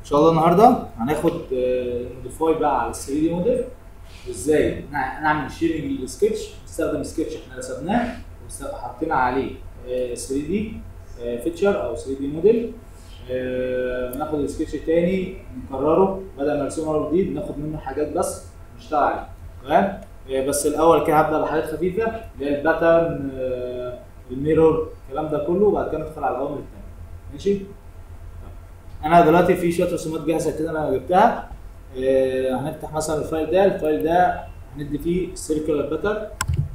ان شاء الله النهارده هناخد موديفاي بقى على ال 3 دي موديل وازاي نع- نعمل شيرنج للسكتش نستخدم سكتش احنا رسمناه وحطينا عليه 3 دي فيتشر او 3 دي موديل آه، ناخد السكتش التاني نكرره بدل ما نرسمه مره جديد ناخد منه حاجات بس نشتغل عليها تمام آه، بس الاول كده هبدا بحاجات خفيفه اللي هي الباترن آه، الميرور الكلام ده كله وبعد كده ندخل على الاوامر التانيه ماشي انا دلوقتي في شويه رسومات جاهزه كده انا جبتها آه، هنفتح مثلا الفايل ده الفايل ده هندي فيه سيركلر باترن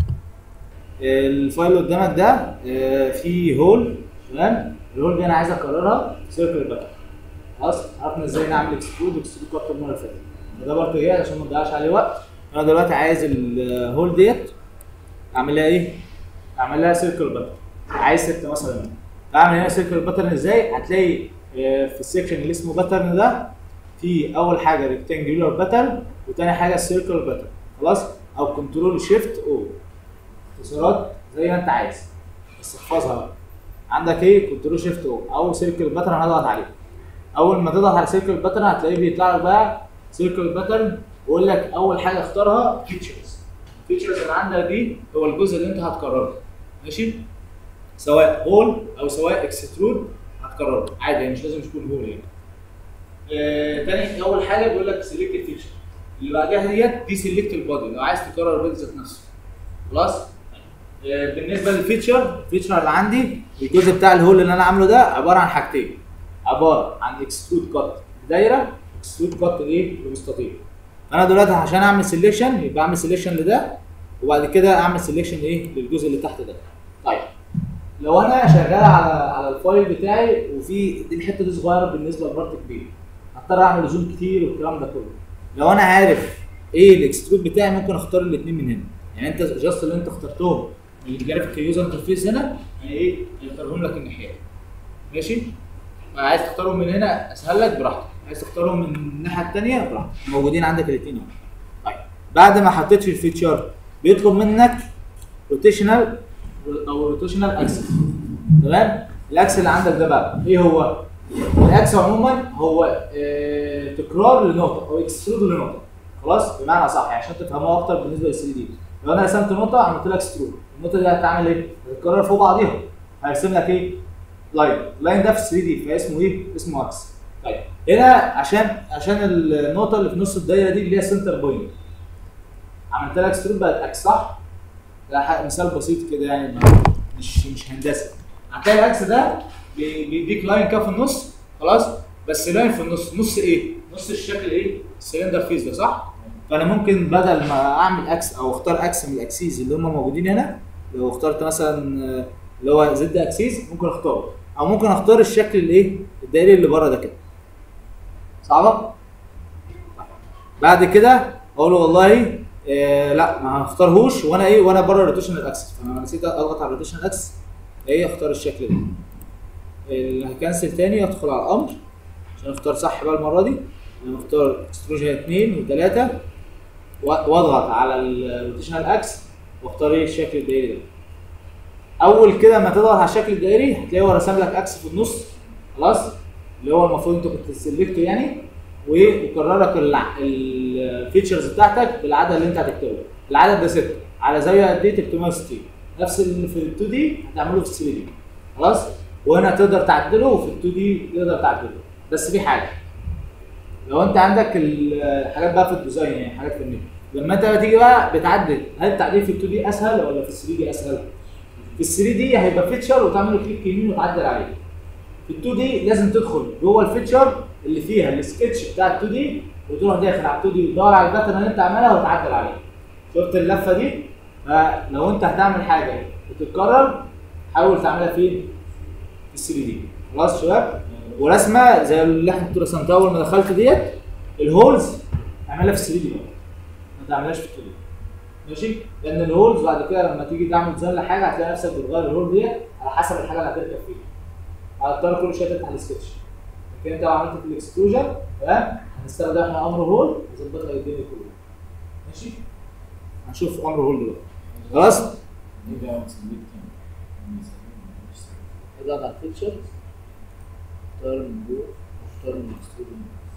الفايل اللي قدامك ده آه، فيه هول تمام الهول دي انا عايز اكررها سيركل باترن خلاص عرفنا ازاي نعمل اكسترود واكسترود كات المره اللي فاتت وده برضه جاي عشان ما نضيعش عليه وقت انا دلوقتي عايز الهول ديت اعمل لها ايه؟ اعمل لها سيركل باترن عايز ستة مثلا اعمل هنا سيركل باترن ازاي؟ هتلاقي آه، في السكشن اللي اسمه باترن ده في اول حاجه ريكتانجولار باترن وتاني حاجه سيركل باترن خلاص او كنترول شيفت او اختصارات زي ما انت عايز بس احفظها بقى عندك ايه كنترول شيفت او او سيركل باترن هضغط عليه اول ما تضغط على سيركل باترن هتلاقيه بيطلع لك بقى سيركل باترن ويقول لك اول حاجه اختارها فيتشرز الفيتشرز اللي عندك دي هو الجزء اللي انت هتكرره ماشي سواء هول او سواء اكسترود هتكرره عادي يعني مش لازم يكون هول يعني آه، تاني اول حاجه بيقول لك سيلكت فيتشر اللي بعدها ديت دي سيلكت البادي لو عايز تكرر البادي ذات نفسه خلاص آه، بالنسبه للفيتشر الفيتشر اللي عندي الجزء بتاع الهول اللي انا عامله ده عباره عن حاجتين عباره عن اكسترود كات دايره اكسترود كات ايه لمستطيل انا دلوقتي عشان اعمل سيلكشن يبقى اعمل سيلكشن لده وبعد كده اعمل سيلكشن ايه للجزء اللي تحت ده طيب لو انا شغال على على الفايل بتاعي وفي دي الحته دي صغيره بالنسبه لبارت كبير هضطر اعمل زوم كتير والكلام ده كله لو انا عارف ايه الاكسترود بتاعي ممكن اختار الاثنين من هنا يعني انت جاست اللي انت اخترتهم من الجرافيك يوزر انترفيس هنا يعني ايه هيختارهم لك الناحيه دي. ماشي عايز تختارهم من هنا اسهل لك براحتك عايز تختارهم من الناحيه الثانيه براحتك موجودين عندك الاثنين اهو طيب بعد ما حطيت في الفيتشر بيطلب منك روتيشنال او روتيشنال اكسس تمام الاكس اللي عندك ده بقى ايه هو الاكس عموما هو آه تكرار لنقطه او اكسترود لنقطه خلاص بمعنى صح يعني عشان تفهموها اكتر بالنسبه لل 3 دي لو انا رسمت نقطه عملت لك اكسترود النقطه دي هتعمل ايه؟ هتتكرر فوق بعضيها هيرسم لك ايه؟ لاين اللاين ده في 3 دي فاسمه ايه؟ اسمه اكس طيب هنا عشان عشان النقطه اللي في نص الدايره دي اللي هي سنتر بوينت عملت لك اكسترود بقت اكس صح؟ ده ح- مثال بسيط كده يعني ما- مش مش هندسه هتلاقي الاكس ده بي- بيديك لاين كده في النص خلاص بس لاين في النص نص ايه؟ نص الشكل ايه؟ السلندر فيس ده صح؟ فانا ممكن بدل ما اعمل اكس او اختار اكس من الاكسيز اللي هم موجودين هنا لو اخترت مثلا آه، اللي هو زد اكسيز ممكن اختاره او ممكن اختار الشكل الايه؟ الدائري اللي بره ده كده صعبه؟ بعد كده اقول له والله آه لا ما هختارهوش وانا ايه وانا بره الروتيشنال اكسس فانا نسيت اضغط على الروتيشنال اكسس ايه اختار الشكل ده اللي هكنسل تاني ادخل على الامر عشان اختار صح بقى المره دي انا مختار اكستروجن 2 و3 واضغط على الروتيشنال اكس واختار ايه الشكل الدائري ده اول كده ما تضغط على الشكل الدائري هتلاقيه هو رسم لك اكس في النص خلاص اللي هو المفروض انت كنت تسلكته يعني ويكرر لك الع- الفيتشرز بتاعتك بالعدد اللي انت هتكتبه العدد ده 6 على زاويه قد ايه 360 نفس اللي في ال 2 دي هتعمله في 3 دي خلاص وهنا تقدر تعدله وفي ال 2 دي تقدر تعدله بس في حاجه لو انت عندك الحاجات بقى في الديزاين يعني حاجات في النت لما انت بتيجي بقى بتعدل هل التعديل في ال 2 دي اسهل ولا في ال 3 دي اسهل؟ في ال 3 دي هيبقى فيتشر وتعمل له كليك يمين وتعدل عليه في ال 2 دي لازم تدخل جوه الفيتشر اللي فيها السكتش بتاع ال 2 دي وتروح داخل على ال 2 دي وتدور على الباترن اللي انت عاملها وتعدل عليه شفت اللفه دي؟ فلو انت هتعمل حاجه وتتكرر حاول تعملها فين؟ في 3 دي خلاص يا شباب؟ ورسمه زي اللي احنا كنت رسمتها اول ما دخلت ديت الهولز اعملها في 3 دي بقى ما تعملهاش في 2 دي ماشي؟ لان الهولز بعد كده لما تيجي تعمل ديزاين لحاجه هتلاقي نفسك بتغير الهول ديت على حسب الحاجه اللي هتركب فيها هتضطر كل شويه تفتح السكتش لكن انت لو عملت في الاكستروجن تمام هنستخدم احنا امر هول يظبط لك الدنيا كلها ماشي هنشوف امر هول دلوقتي خلاص نرجع نسلكت اضغط على الفيتشر اختار من جوه اختار من الاكستروجن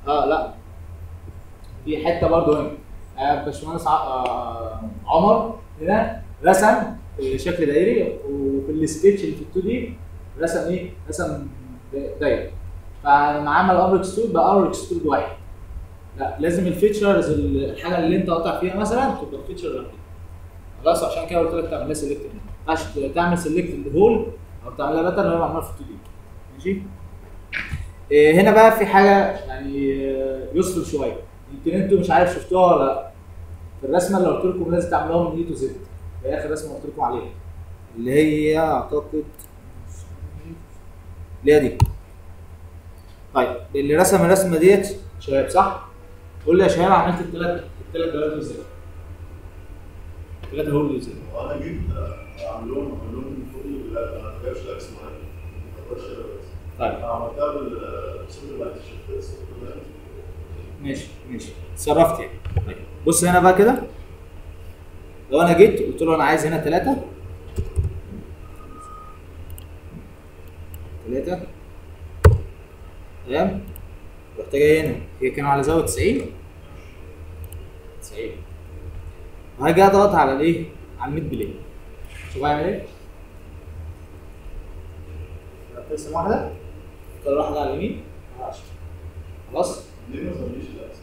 اه لا في حته برضه هنا آه باشمهندس ع- آه عمر هنا رسم في شكل دائري وفي السكتش اللي في 2 دي رسم ايه؟ رسم دا- دايره فلما عمل امر اكسترود بقى امر اكسترود واحد لا لازم الفيتشرز الحاجه اللي انت قاطع فيها مثلا تبقى الفيتشر اللي فيها خلاص عشان كده قلت لك تعملها سيلكت ما ينفعش تعمل سيلكت الهول او تعملها باترن وهي معموله في 2 دي ماشي إيه هنا بقى في حاجه يعني آه، يسر شويه يمكن انتوا مش عارف شفتوها ولا لا في الرسمه اللي قلت لكم لازم تعملوها من اي تو زد هي اخر رسمه قلت لكم عليها اللي هي اعتقد اللي هي دي طيب اللي رسم الرسمه ديت شباب صح؟ قول لي يا شباب عملت الثلاث الثلاث دوائر ازاي؟ الثلاث هول ازاي؟ وانا جيت اعملهم اعملهم من فوق لا ما جابش الاكس معايا ما جابش الاكس طيب عملتها بالسوبر لايت شفت السوبر لايت ماشي ماشي اتصرفت يعني طيب بص هنا بقى كده لو انا جيت قلت له انا عايز هنا ثلاثة ثلاثة تمام رحت جاي هنا هي كانوا على زاوية 90 90 وهاجي اضغط على الايه؟ على الميد بلاي شوف هعمل ايه؟ رسم واحدة كل واحدة على اليمين على 10 خلاص؟ ليه ما ظهرليش الاكس؟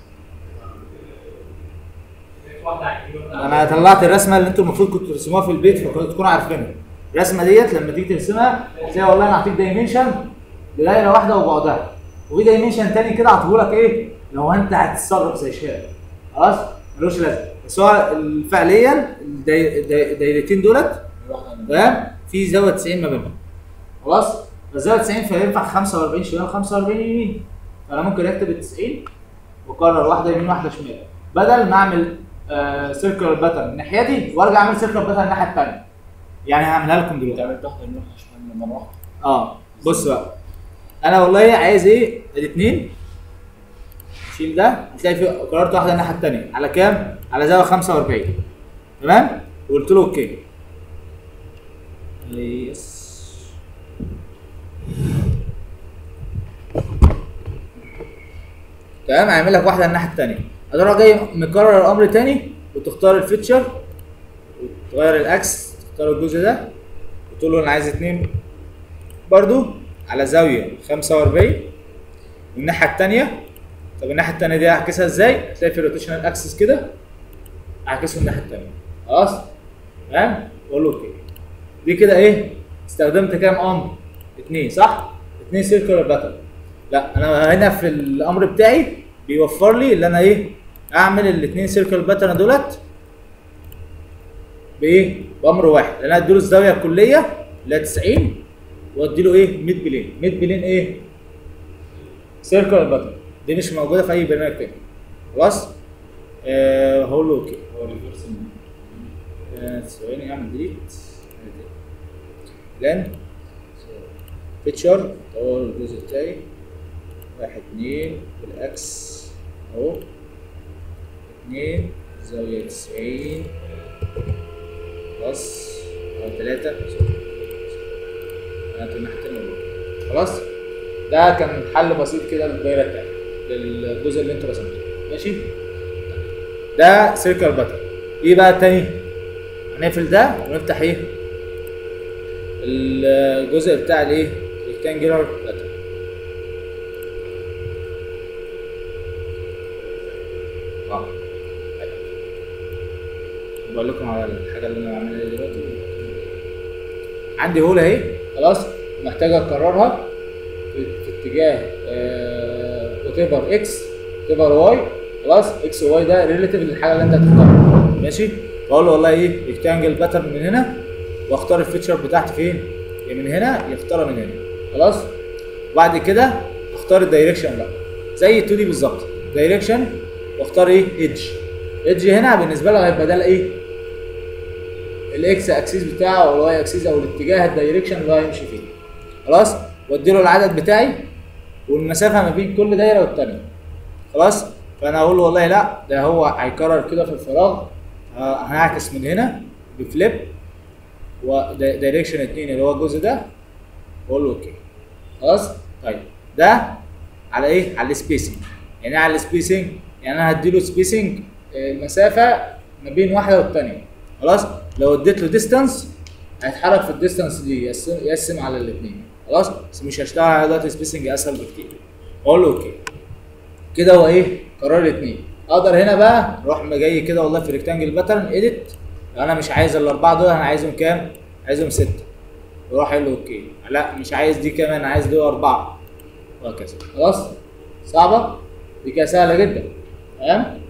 انا طلعت الرسمه اللي انتوا المفروض كنتوا ترسموها في البيت فكنتوا تكونوا عارفينها الرسمه ديت لما تيجي ترسمها هتلاقي والله انا هعطيك دايمنشن لدايره واحده وبعدها وفي دايمنشن تاني كده هعطيهولك ايه لو انت هتتصرف زي شاب خلاص ملوش لازمه بس هو ال- فعليا الداي- الداي- الدايرتين دولت تمام في زاويه 90 ما بينهم خلاص فالزاويه 90 فينفع 45 شمال 45 يمين فانا ممكن اكتب ال 90 واكرر واحده يمين واحده شمال بدل ما اعمل سيركل باترن الناحيه دي وارجع اعمل سيركل باترن الناحيه الثانيه يعني هعملها لكم دلوقتي تعمل واحده يمين واحده شمال مره واحده اه بص بقى انا والله عايز ايه الاثنين شيل ده هتلاقي في قررت واحده الناحيه الثانيه على كام؟ على زاويه 45 تمام؟ وقلت له اوكي يس تمام هيعمل لك واحده الناحيه الثانيه هتروح جاي مكرر الامر تاني وتختار الفيتشر وتغير الاكس تختار الجزء ده وتقول له انا عايز اتنين برضو على زاويه 45 والناحيه الثانيه طب الناحيه الثانيه دي هعكسها ازاي؟ هتلاقي في الروتيشنال اكسس كده اعكسه الناحيه الثانيه خلاص؟ تمام؟ قول له اوكي دي كده ايه؟ استخدمت كام امر؟ اثنين صح؟ اثنين سيركلر باترن لا انا هنا في الامر بتاعي بيوفر لي اللي انا ايه؟ اعمل الاثنين سيركل باترن دولت بايه؟ بامر واحد لان انا اديله الزاويه الكليه اللي هي 90 وادي له ايه؟ ميد بلين، ميد بلين ايه؟ سيركل باترن دي مش موجوده في اي برنامج تاني خلاص؟ آه هقول له اوكي هو ريفرس آه، ثواني اعمل ديليت لان فيتشر هو الجزء بتاعي واحد اتنين بالاكس اهو اتنين زاوية تسعين بلس أو تلاتة أنا الناحية التانية خلاص ده كان حل بسيط كده للدايرة التانية للجزء اللي انتوا رسمتوه ماشي ده سيركل باتر ايه بقى التاني هنقفل ده ونفتح ايه الجزء بتاع الايه ريكتانجلر باتر اه حلو. بقول لكم على الحاجه اللي انا بعملها دي دلوقتي عندي هول اهي خلاص محتاج اكررها في, في اتجاه وات ايفر اكس وات ايفر واي خلاص اكس وواي ده ريليتيف للحاجه اللي انت هتختارها ماشي فاقول له والله ايه ريكتانجل باترن من هنا واختار الفيتشر بتاعتي فين يا من هنا يختارها من هنا خلاص وبعد كده اختار الدايركشن بقى زي 2 دي بالظبط دايركشن واختار ايه ايدج ايدج هنا بالنسبه له هيبقى ده ايه الاكس اكسيس بتاعه او الواي اكسيس او الاتجاه الدايركشن اللي هو هيمشي فيه خلاص وادي له العدد بتاعي والمسافه ما بين كل دايره والتانيه خلاص فانا اقول له والله لا ده هو هيكرر كده في الفراغ آه، هنعكس من هنا بفليب ودايركشن 2 اللي هو الجزء ده واقول له اوكي خلاص طيب ده على ايه على السبيسنج يعني ايه على السبيسنج يعني انا هديله سبيسنج المسافه ما بين واحده والثانيه خلاص لو اديت له ديستانس هيتحرك في الديستانس دي يقسم, يقسم على الاثنين خلاص بس مش هشتغل على دلوقتي سبيسنج اسهل بكتير اقول له اوكي كده هو ايه قرار الاثنين اقدر هنا بقى اروح جاي كده والله في ريكتانجل باترن اديت لو انا مش عايز الاربعه دول انا عايزهم كام؟ عايزهم سته واروح قايل له اوكي لا مش عايز دي كمان عايز دول اربعه وهكذا خلاص صعبه دي كده سهله جدا تمام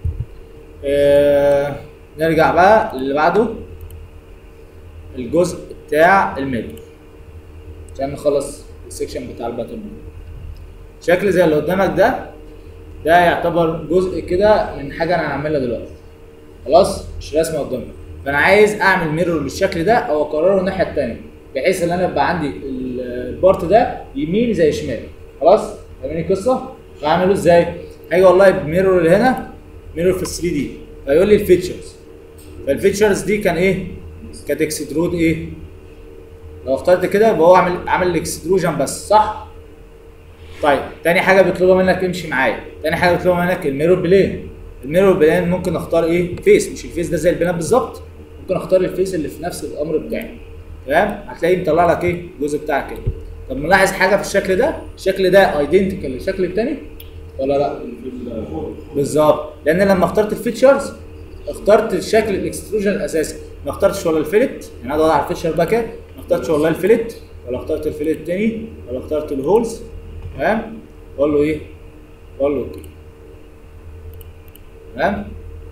آه نرجع بقى للي بعده الجزء بتاع الميدل عشان نخلص السكشن بتاع الباترن شكل زي اللي قدامك ده ده يعتبر جزء كده من حاجه انا هعملها دلوقتي خلاص مش رسمه قدامي فانا عايز اعمل ميرور بالشكل ده او اكرره الناحيه الثانيه بحيث ان انا يبقى عندي ال- البارت ده يمين زي شمال خلاص فاهمين القصه هعمله ازاي هاجي والله بميرور اللي هنا ميرور في 3 دي فيقول لي الفيتشرز فالفيتشرز دي كان ايه كانت اكسترود ايه لو اخترت كده يبقى هو عامل عامل الاكستروجن بس صح طيب تاني حاجه بيطلبها منك امشي معايا تاني حاجه بيطلبها منك الميرور بلين الميرور بلين ممكن اختار ايه فيس مش الفيس ده زي البنات بالظبط ممكن اختار الفيس اللي في نفس الامر بتاعي تمام هتلاقيه مطلع لك ايه الجزء بتاعك كده طب ملاحظ حاجه في الشكل ده الشكل ده ايدنتيكال للشكل التاني ولا لا بالظبط لان لما اخترت الفيتشرز اخترت الشكل الاكستروجن الاساسي ما اخترتش ولا الفيلت يعني انا ادور على الفيتشر بقى كده ما اخترتش والله الفيلت ولا اخترت الفيلت التاني ولا اخترت الهولز تمام اقول له ايه اقول له اوكي تمام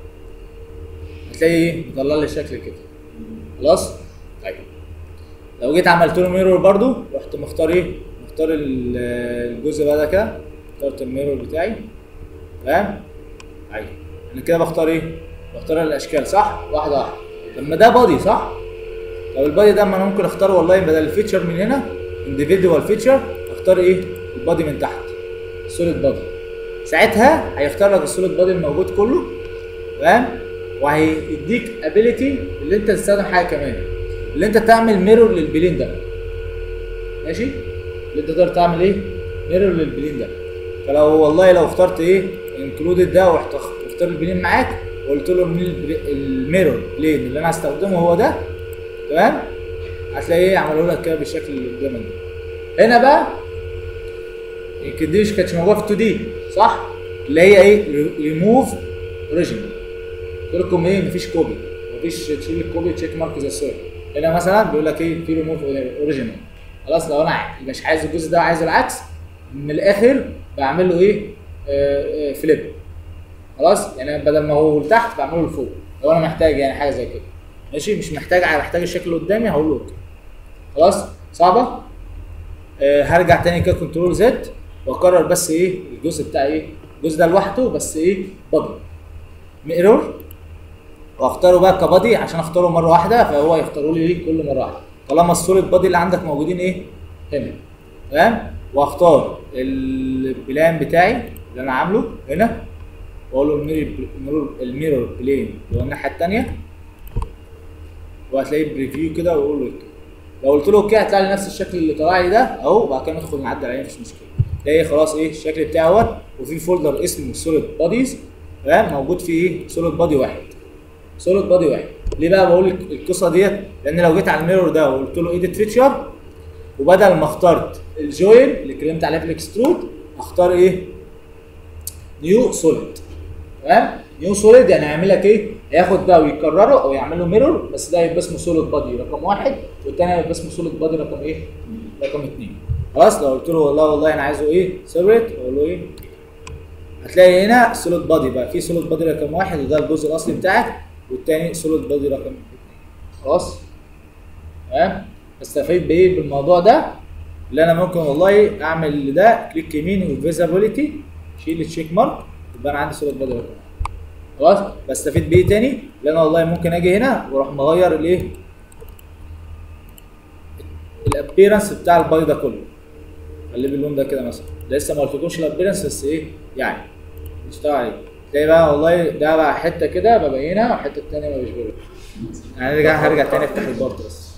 هتلاقي ايه مطلع لي الشكل كده خلاص طيب لو جيت عملت له ميرور برضو رحت مختار ايه مختار ال- الجزء بقى ده كده اخترت الميرور بتاعي تمام ايوه انا كده بختار ايه بختار الاشكال صح واحده واحده طب ما ده بادي صح طب البادي ده ما انا ممكن اختار والله بدل الفيتشر من هنا انديفيدوال فيتشر اختار ايه البادي من تحت سوليد بادي ساعتها هيختار لك السوليد بادي الموجود كله تمام وهيديك ابيليتي اللي انت تستخدم حاجه كمان اللي انت تعمل ميرور للبلين ده ماشي اللي انت تقدر تعمل ايه ميرور للبلين ده فلو والله لو اخترت ايه انكلودد ده ورحت اخ- اختار البلين معاك وقلت له الميل- البل- الميرور بلين اللي انا هستخدمه هو ده تمام هتلاقيه عملوا لك كده بالشكل اللي قدامك ده هنا بقى يمكن دي مش كانتش موجوده في 2 دي صح؟ اللي هي ايه؟ ريموف اوريجينال قلت لكم ايه؟ مفيش كوبي مفيش تشيل الكوبي تشيك مارك زي الصور هنا مثلا بيقول لك ايه؟ في ريموف اوريجينال خلاص لو انا مش عايز الجزء ده عايز العكس من الاخر بعمل له ايه؟ آه آه فليب خلاص يعني بدل ما هو لتحت بعمله لفوق لو انا محتاج يعني حاجه زي كده ماشي مش محتاج محتاج الشكل اللي قدامي هقول له اوكي خلاص صعبه آه هرجع تاني كده كنترول زد واكرر بس ايه الجزء بتاع ايه الجزء ده لوحده بس ايه بادي ميرور واختاره بقى كبادي عشان اختاره مره واحده فهو يختاروا لي ايه كل مره واحده طالما السوليد بادي اللي عندك موجودين ايه هنا تمام واختار البلان بتاعي اللي انا عامله هنا واقول له الميرور الميرور الميرور بلين اللي هو الناحيه الثانيه وهتلاقيه بريفيو كده واقول له اوكي لو قلت له اوكي هتلاقي لي نفس الشكل اللي طلع لي ده اهو وبعد كده ندخل نعدل عليه مفيش مشكله تلاقي خلاص ايه الشكل بتاعي اهوت وفي فولدر اسمه سوليد باديز تمام موجود فيه ايه سوليد بادي واحد سوليد بادي واحد ليه بقى بقول لك القصه ديت لان لو جيت على الميرور ده وقلت له ايديت فيتشر وبدل ما اخترت الجوين اللي اتكلمت عليه في الاكسترود اختار ايه نيو سوليد تمام نيو سوليد يعني هيعمل لك ايه هياخد ده ويكرره او يعمل له ميرور بس ده هيبقى اسمه سوليد بادي رقم واحد والتاني هيبقى اسمه سوليد بادي رقم ايه رقم اثنين خلاص لو قلت له والله والله انا عايزه ايه سيبريت اقول له ايه هتلاقي هنا سوليد بادي بقى في سوليد بادي رقم واحد وده الجزء الاصلي بتاعك والتاني سوليد بادي رقم اثنين خلاص تمام استفيد بايه بالموضوع ده اللي انا ممكن والله اعمل ده كليك يمين وفيزابيليتي شيل التشيك مارك يبقى انا عندي سوليد بادي رقم واحد. خلاص بستفيد بايه تاني اللي انا والله ممكن اجي هنا واروح مغير الايه الابيرنس بتاع الباي ده كله خليه باللون ده كده مثلا لسه ما قلتلكمش الابيرنس بس ايه يعني نشتغل عليه تلاقي بقى والله ده بقى حته كده ببقى هنا والحته التانيه ما بيشبهش يعني هرجع هرجع تاني افتح البارت بس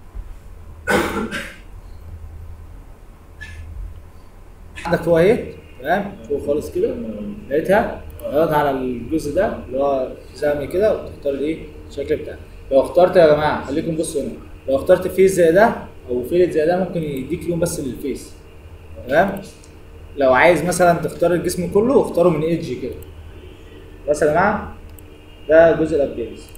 عندك فوق اهي تمام فوق خالص كده لقيتها اضغط على الجزء ده اللي هو سهم كده وتختار الايه الشكل بتاعك لو اخترت يا جماعه خليكم بصوا هنا لو اخترت فيس زي ده او فيلت زي ده ممكن يديك لون بس للفيس تمام لو عايز مثلا تختار الجسم كله اختاره من ايدج كده بس يا جماعه ده جزء الابيرنس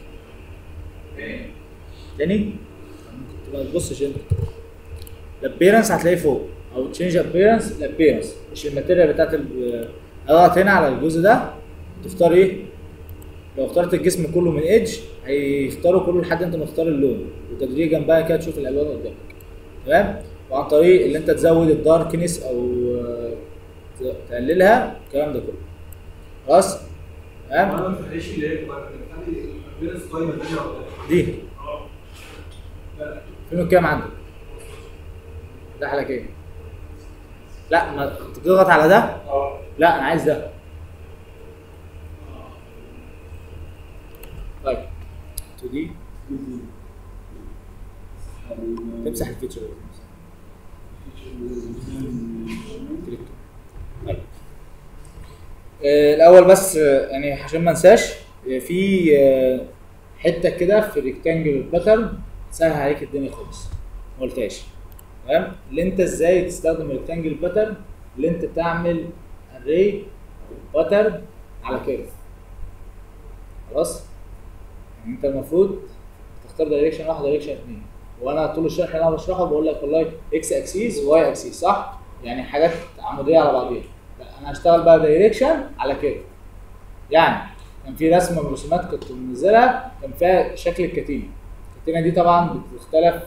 تاني ممكن ما تبصش انت الابيرنس هتلاقيه فوق او تشينج ابيرنس الابيرنس مش الماتيريال بتاعت ال- اضغط هنا على الجزء ده تختار ايه لو اخترت الجسم كله من ايدج هيختاروا كله لحد انت مختار اللون وتدريجا بقى كده تشوف الالوان قدامك تمام وعن طريق اللي انت تزود الداركنس او آه، تقللها الكلام ده كله خلاص تمام انا ما بخليش اللي هي بخلي الابيرنس قايمه تانيه ولا دي اه لا فين الكام عندك ده حالك ايه لا ما تضغط على ده اه لا انا عايز ده طيب 2 دي تمسح الفيتشر كليك. طيب. آه، الاول بس آه، يعني عشان ما انساش آه، في آه، حته كده في الريكتانجل باترن سهل عليك الدنيا خالص ما قلتهاش تمام اللي انت ازاي تستخدم الريكتانجل باترن اللي انت تعمل اري باترن على كيرف خلاص يعني انت المفروض تختار دايركشن واحد دايركشن اثنين وانا طول الشرح اللي انا بشرحه بقول لك والله اكس اكسيس واي اكسيس صح يعني حاجات عموديه على بعضيها لا انا هشتغل بقى دايركشن على كيرف يعني كان في رسمه من الرسومات كنت منزلها كان فيها شكل الكتينه الكتينه دي طبعا بتختلف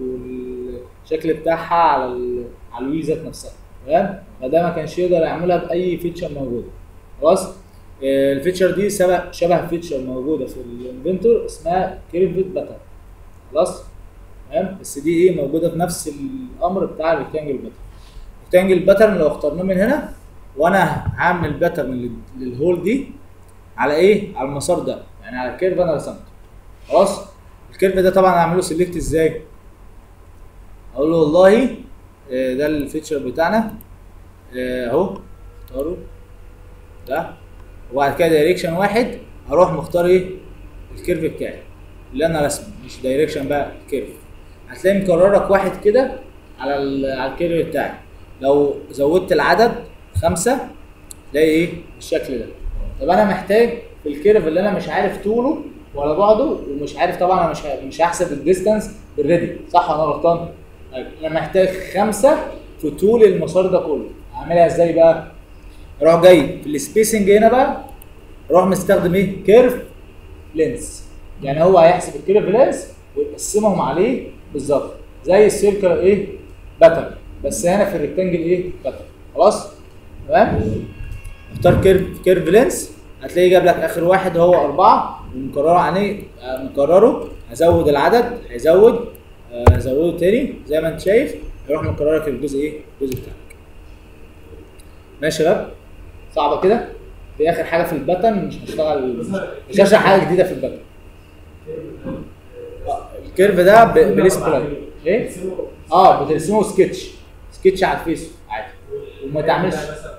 والشكل بتاعها على ال... على الويل ذات نفسها تمام فده ما كانش يقدر يعملها باي فيتشر موجوده خلاص آه، الفيتشر دي شبه شبه فيتشر موجوده في الانفنتور اسمها كيرفت باترن خلاص تمام بس دي ايه موجوده في نفس الامر بتاع الريكتانجل باترن الريكتانجل باترن لو اخترناه من هنا وانا هعمل باترن للهول دي على ايه على المسار ده يعني على الكيرف انا رسمته خلاص الكيرف ده طبعا هعمله سيلكت ازاي اقول له والله آه، ده الفيتشر بتاعنا آه، اهو اختاره ده وبعد كده دايركشن واحد هروح مختار ايه الكيرف بتاعي اللي انا رسمه مش دايركشن بقى الكيرف هتلاقي مكررك واحد كده على ال- على الكيرف بتاعي لو زودت العدد خمسة تلاقي ايه بالشكل ده طب انا محتاج في الكيرف اللي انا مش عارف طوله ولا بعده ومش عارف طبعا انا مش ه- مش هحسب الديستانس بالريدي صح ولا انا غلطان؟ طيب انا محتاج خمسة في طول المسار ده كله هعملها ازاي بقى؟ اروح جاي في السبيسنج هنا بقى اروح مستخدم ايه؟ كيرف لينس يعني هو هيحسب الكيرف لينس ويقسمهم عليه بالظبط زي السيركل ايه؟ باترن بس هنا في الريكتانجل ايه؟ باترن خلاص؟ تمام؟ اختار كيرف كيرف لينس هتلاقيه جاب لك اخر واحد هو اربعه ومكرره عليه آه، مكرره هزود العدد هيزود آه، هزوده تاني زي ما انت شايف هيروح مكرر لك الجزء ايه؟ الجزء بتاعك. ماشي يا شباب؟ صعبه كده؟ دي اخر حاجه في الباتن مش هشتغل مش هشرح حاجه جديده في الباتن. آه، الكيرف ده ب- بليسبلاي ايه؟ اه بترسمه سكتش سكتش على الفيس عادي وما تعملش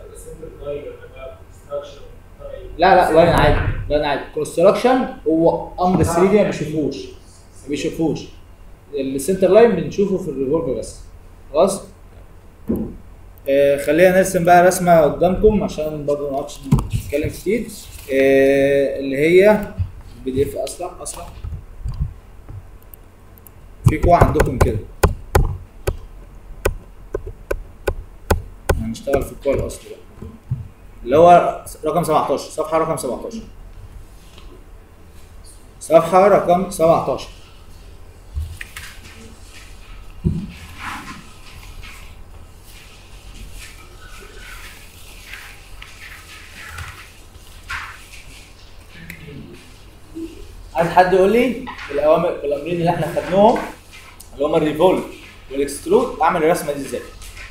لا لا لاين عادي لاين عادي كونستراكشن هو امر 3 دي ما بيشوفوش ما بيشوفوش السنتر لاين بنشوفه في الريفولف بس خلاص آه خلينا نرسم بقى رسمه قدامكم عشان برضه ما نقعدش نتكلم كتير آه اللي هي بي دي اف اسرع اسرع في قوة عندكم كده هنشتغل في القوة الاصلي بقى اللي هو رقم 17 صفحة رقم 17 صفحة رقم 17 عايز حد يقول لي الاوامر الامرين اللي احنا خدناهم اللي هم الريفولت والاكسترود اعمل الرسمه دي ازاي؟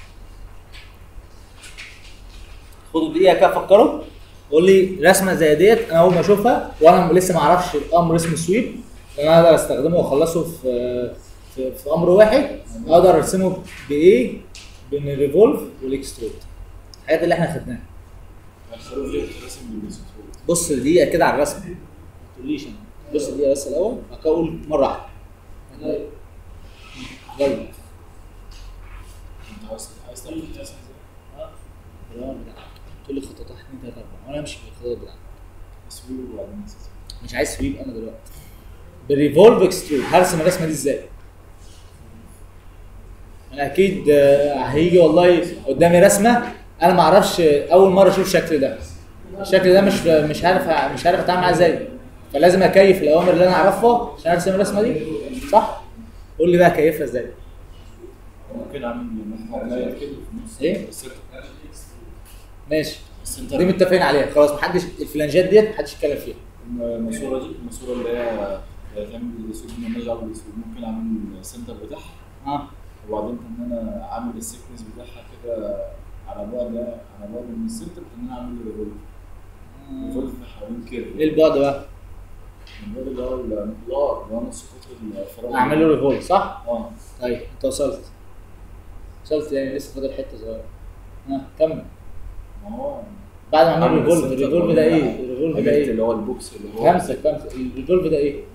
خدوا دقيقه كده فكروا قول لي رسمه زي ديت انا اول ما اشوفها وانا لسه ما اعرفش الامر اسمه سويب لان انا اقدر استخدمه واخلصه في في, في امر واحد اقدر ارسمه بايه؟ بين الريفولف والاكسترود الحاجات اللي احنا خدناها الخروف ليه بتترسم بالسطور بص دقيقه كده على الرسم ما تقوليش انا بص دقيقه بس الاول بعد كده اقول مره واحده يلا. يلا انت عايز عايز تعرف بتترسم ازاي؟ الرقم بتاعك تقول لي خطوات 1 2 3 4 وانا امشي في الخطوات بتاعتك تصوير وبعدين تسويق. مش عايز سويب انا دلوقتي بالريفولف اكسترود هرسم الرسمه دي ازاي؟ انا اكيد آه، هيجي والله قدامي رسمه انا ما اعرفش آه، اول مره اشوف الشكل ده الشكل ده مش مش عارف مش عارف اتعامل معاه ازاي فلازم اكيف الاوامر اللي انا اعرفها عشان ارسم الرسمه دي صح؟ قول لي بقى اكيفها ازاي؟ ممكن اعمل مقايض كده في النص إيه؟ السنتر ماشي السنتر دي متفقين عليها خلاص محدش الفلانجات ديت محدش يتكلم فيها الماسوره دي الماسوره اللي هي تعمل الاسود مالناش دعوه بالاسود ممكن اعمل السنتر بتاعها اه وبعدين ان انا اعمل السيكونس بتاعها كده على بعد على بعد من السنتر ان انا اعمل ريفولف ريفولف حوالين كيرف ايه البعد بقى؟ البعد اللي هو الانطلاق اللي هو نص قطر الفراغ اعمل له ريفولف صح؟ اه طيب انت وصلت وصلت يعني لسه فاضل حته صغيره ها كمل ما هو بعد ما عمل عامل ريفولف السنتر الريفولف ده ولا- ايه؟ الريفولف ده عملت ايه؟ اللي هو البوكس اللي هو فهمتك فهمتك الريفولف ده ايه؟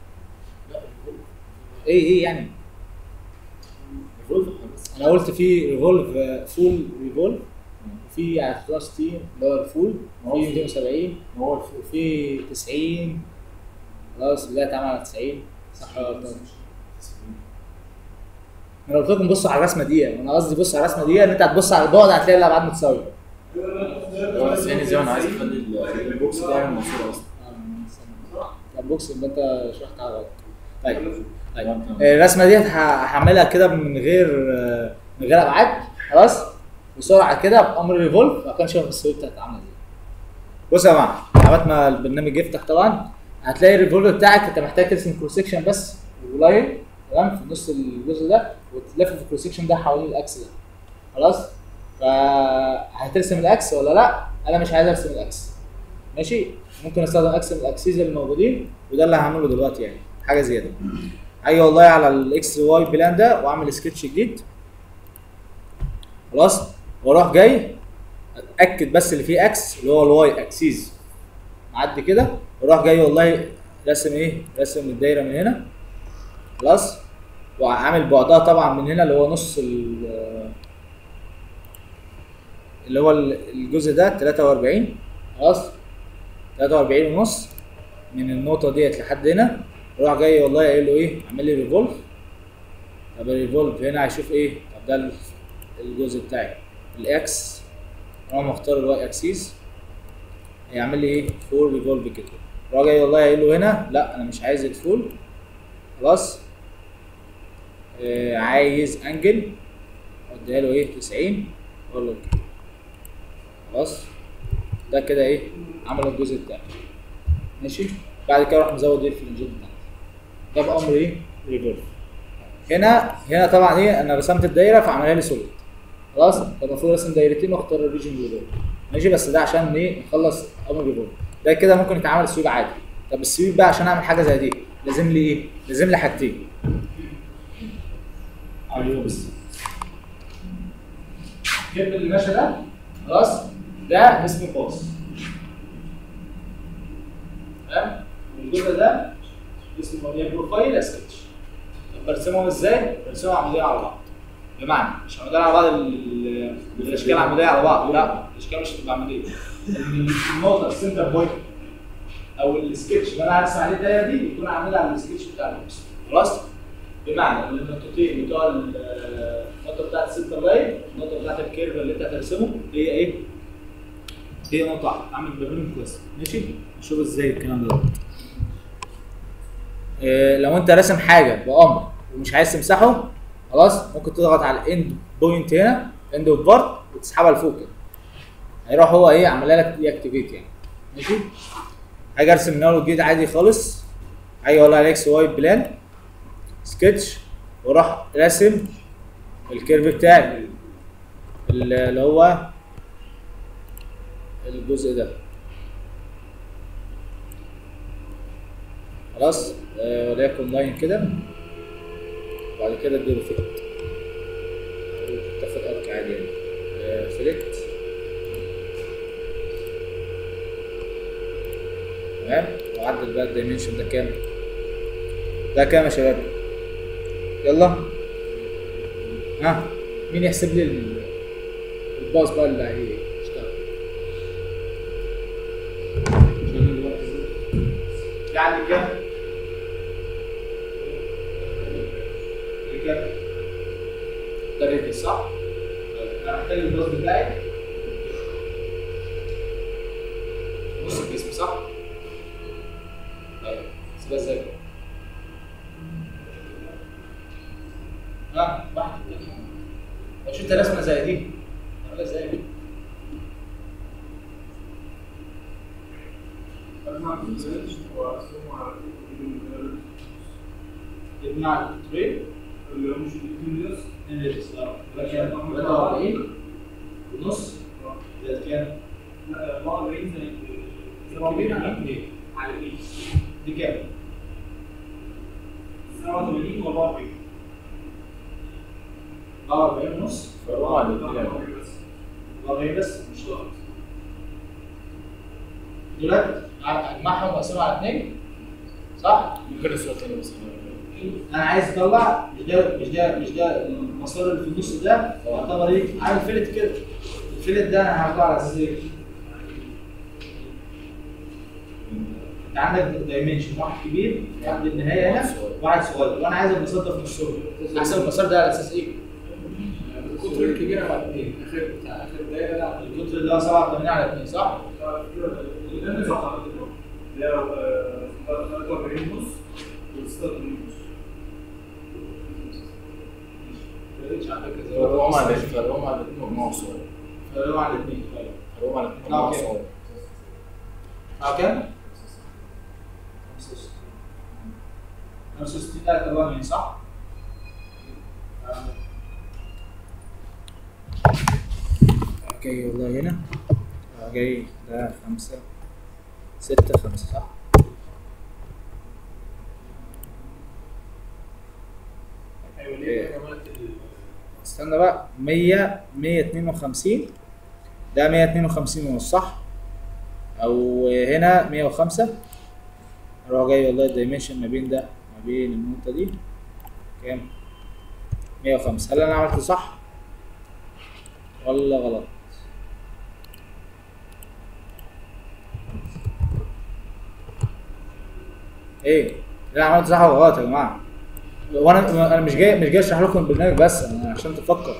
ايه ايه يعني؟ ريفولف بس انا قلت في ريفولف فول ريفولف وفي على 63 اللي هو الفول وفي 270 هو الفوق وفي 90 خلاص بداية اتعمل على 90 صح ولا غلطان؟ انا قلت لكم بصوا على الرسمه دي انا قصدي بص على الرسمه دي ان انت هتبص على البعد هتلاقي الابعاد متساويه هو يعني زي ما انا عايز اخلي ال- البوكس ده يعمل ماسوره اصلا طب بوكس يبقى انت شرحت على غلط طيب طيب تمام، تمام. الرسمه دي هعملها كده من غير من غير ابعاد خلاص بسرعه كده بامر ريفولف ما كانش السويب بتاعت عامله ازاي بص يا جماعه عملت ما البرنامج يفتح طبعا هتلاقي الريفولف بتاعك انت محتاج ترسم كروس سكشن بس ولاين تمام في نص الجزء ده وتلف في الكروس سكشن ده حوالين الاكس ده خلاص فهترسم الاكس ولا لا انا مش عايز ارسم الاكس ماشي ممكن استخدم اكس من الاكسيز اللي موجودين وده اللي هعمله دلوقتي يعني حاجه زياده هاجي والله على الاكس واي بلان ده واعمل سكتش جديد خلاص واروح جاي اتاكد بس اللي فيه اكس اللي هو الواي اكسيز معدي كده واروح جاي والله راسم ايه راسم الدايره من هنا خلاص وعامل بعدها طبعا من هنا اللي هو نص ال- اللي هو الجزء ده 43 خلاص 43 ونص من النقطه ديت لحد هنا راح جاي والله قايل له ايه اعمل لي ريفولف طب الريفولف هنا هيشوف ايه طب ده ال- الجزء بتاعي الاكس انا مختار الواي اكسيس هيعمل لي ايه فول ريفولف كده راح جاي والله قايل له هنا لا انا مش عايز الفول خلاص آه عايز انجل اديها له ايه 90 اقول له كده خلاص ده كده ايه عمل الجزء بتاعي ماشي بعد كده اروح مزود ايه الفلنجات بتاعتي ده بامر ايه ريفولف هنا هنا طبعا ايه انا رسمت الدايره فعملها لي سوليد خلاص فالمفروض ارسم دايرتين واختار الريجن ريفولف ماشي بس ده عشان ايه نخلص امر ريفولف ده كده ممكن يتعمل سويب عادي طب السويب بقى عشان اعمل حاجه زي دي لازم لي ايه لازم لي حاجتين ايوه بس الكيرف اللي ماشي ده خلاص ده اسمه باص تمام والجزء ده اسمه يا بروفايل يا سكتش طب برسمهم ازاي؟ برسمهم عموديه على بعض بمعنى مش عموديه على بعض ال- الاشكال عموديه على بعض لا الاشكال مش هتبقى عموديه النقطه السنتر بوينت او السكتش اللي انا هرسم عليه الدايره دي يكون عاملها على السكتش بتاع البوكس خلاص بمعنى ان النقطتين بتوع ال- النقطه بتاعت السنتر لاين النقطه بتاعت الكيرف اللي انت هترسمه هي ايه؟ هي نقطه واحده اعمل ما بينهم كويس ماشي نشوف ازاي الكلام ده إيه لو انت راسم حاجه بامر ومش عايز تمسحه خلاص ممكن تضغط على الاند بوينت هنا اند اوف بارت وتسحبها لفوق كده هيروح هو ايه عاملها لك دي اكتيفيت يعني ماشي هاجي ارسم من اول وجديد عادي خالص هاجي اقول على اكس واي بلان سكتش واروح راسم الكيرف بتاعي اللي هو الجزء ده خلاص آه، وليكن لاين كده وبعد كده اديله فيلت تاخد ارك عادي يعني آه، فيلت وعدل بقى الدايمنشن ده كام ده كام يا شباب يلا ها مين يحسب لي ال- الباص بقى اللي هيشتغل عشان الوقت ده. يعني كام كام ده ريدي صح طيب، انا محتاج الباص بتاعي نص الجسم صح طيب سيبها ازاي ها واحد مش انت رسمه زي دي ولا ازاي يجمع الترين انرجيز اه يبقى كام 43 ونص ده كام كبير عن اثنين دي كام 44 ونص فهو على الاثنين 40 بس مش غلط دولت اجمعهم واقسمهم على اثنين صح؟ ممكن السؤال تاني بس انا عايز اطلع مش ده مش ده مش ده المسار اللي في النص ده يعتبر ايه؟ عامل فلت كده الفلت ده انا هحطه على اساس ايه؟ انت عندك دايمنشن واحد كبير عند النهايه هنا واحد صغير وانا عايز المسار ده في نصهم احسب المسار ده على اساس ايه؟ الكتر الكبير على اثنين اخر بتاع اخر دايره ده على القطر اللي هو 87 على 2 صح؟ اللي صح اللي هو 43 ونص و 86 ونص فرقتش على فكره زي فرقهم على فرقهم على الاثنين مجموعة صغير فلو على 2 طيب فرقهم على الاثنين آه، مجموعة أوكي. صغير اه كام؟ 65 ده طبعا يعني صح؟ اوكي والله هنا آه، جاي ده خمسة ستة خمسة صح؟ ايوه ليه يا جماعه استنى بقى 100 152 ده 152 ونص صح؟ او هنا 105 اروح جاي والله الدايمنشن ما بين ده ما بين النقطة دي كام؟ 105 هل انا عملت صح؟ ولا غلط؟ ايه؟ لا عملت صح ولا غلط يا جماعة؟ وانا انا مش جاي مش جاي اشرح لكم البرنامج بس انا عشان تفكر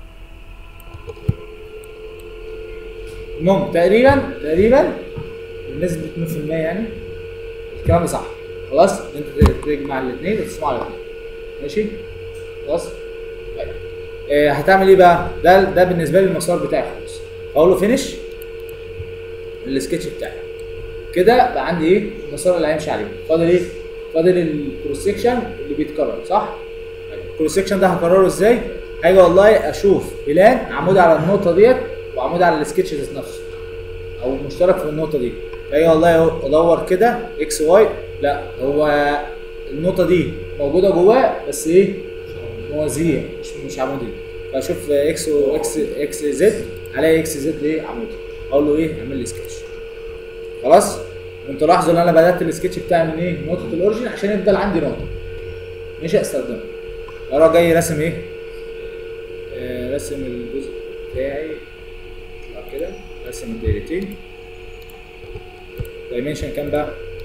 المهم تقريبا تقريبا بنسبة 2% يعني الكلام ده صح خلاص انت تجمع الاثنين وتقسموا على الاثنين ماشي خلاص طيب آه هتعمل ايه بقى؟ ده ده بالنسبه لي المسار بتاعي خلاص اقول له فينش السكتش بتاعي كده بقى عندي ايه المسار اللي هيمشي عليه فاضل ايه فاضل الكروس سكشن اللي بيتكرر صح الكروس سكشن ده هكرره ازاي هاجي والله اشوف بلان عمود على النقطه ديت وعمود على السكتش ذات نفسه او مشترك في النقطه دي فاجي والله ادور كده اكس واي لا هو النقطه دي موجوده جواه بس ايه موازيه مش مش عموديه فاشوف اكس واكس اكس زد عليها اكس زد ايه عمودي اقول له ايه اعمل لي سكتش خلاص انتوا لاحظوا ان انا بدات السكتش بتاعي من ايه نقطه الاوريجن عشان يفضل عندي نقطه مش هستخدمها اروح جاي راسم ايه آه راسم الجزء بتاعي يطلع كده راسم الدايرتين دايمنشن كام بقى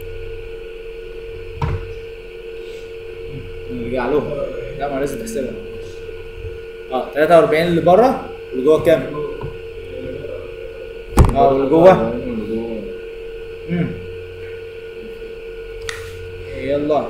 نرجع لهم لا ما لازم تحسبها اه 43 اللي بره واللي جوه كام؟ اه واللي جوه اللي جوه امم يلا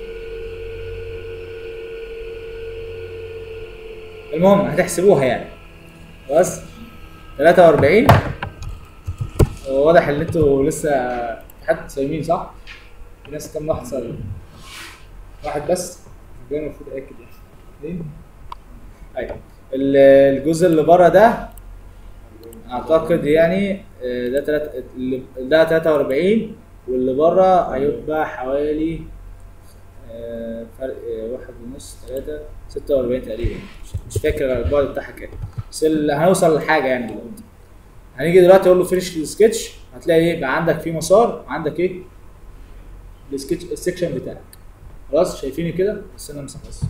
المهم هتحسبوها يعني خلاص 43 واضح ان انتوا لسه في حد صايمين صح؟ في ناس كام واحد صايم؟ واحد بس؟ ده المفروض اكد يعني اثنين ايوه ال- الجزء اللي بره ده اعتقد يعني آه، ده تلات اللي- ده 43 واللي بره هيبقى حوالي آه، فرق آه، واحد ونص ثلاثة 46 تقريبا مش- مش فاكر البعد بتاعها كام بس ال- هنوصل لحاجة يعني دلوقتي هنيجي دلوقتي اقول له فينش السكتش هتلاقي ايه بقى عندك في مسار وعندك ايه السكتش السكشن بتاعك خلاص شايفيني كده بس انا امسح بس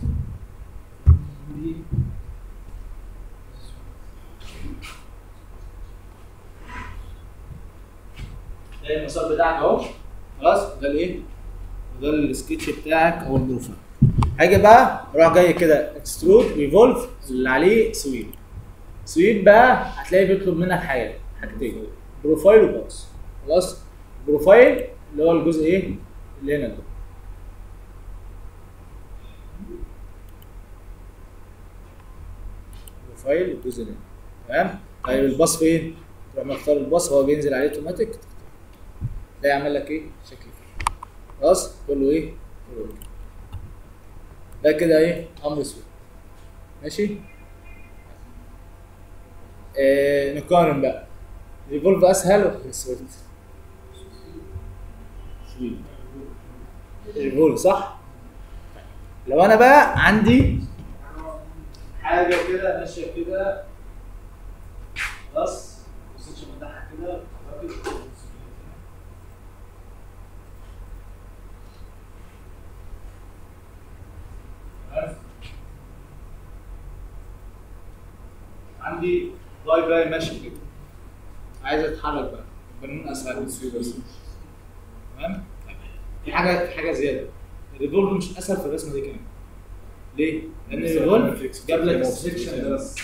ده المسار بتاعك اهو خلاص ده الايه وده السكتش بتاعك او البروفايل هاجي بقى اروح جاي كده اكسترود ريفولف اللي عليه سويب سويب بقى هتلاقي بيطلب منك حاجه حاجتين بروفايل وباكس خلاص بروفايل اللي هو الجزء ايه اللي هنا ده بروفايل الجزء ده تمام طيب الباص فين؟ تروح مختار الباص هو بينزل عليه اوتوماتيك ده يعمل لك ايه؟ شكل كده خلاص تقول له ايه؟ تقول له أوكي. ده كده ايه؟ امر سويب ماشي؟ آه نقارن بقى ريفولف اسهل ولا سويفت؟ سويفت ريفولف صح؟ لو انا بقى عندي حاجه كده ماشيه كده خلاص السويتش بتاعها كده عندي لاي باي ماشي كده عايز اتحرك بقى القانون اسهل من السويد بس تمام في حاجه في حاجه زياده الريفولف مش اسهل في الرسمه دي كمان ليه؟ لان الريفولف جاب لك السكشن ده بس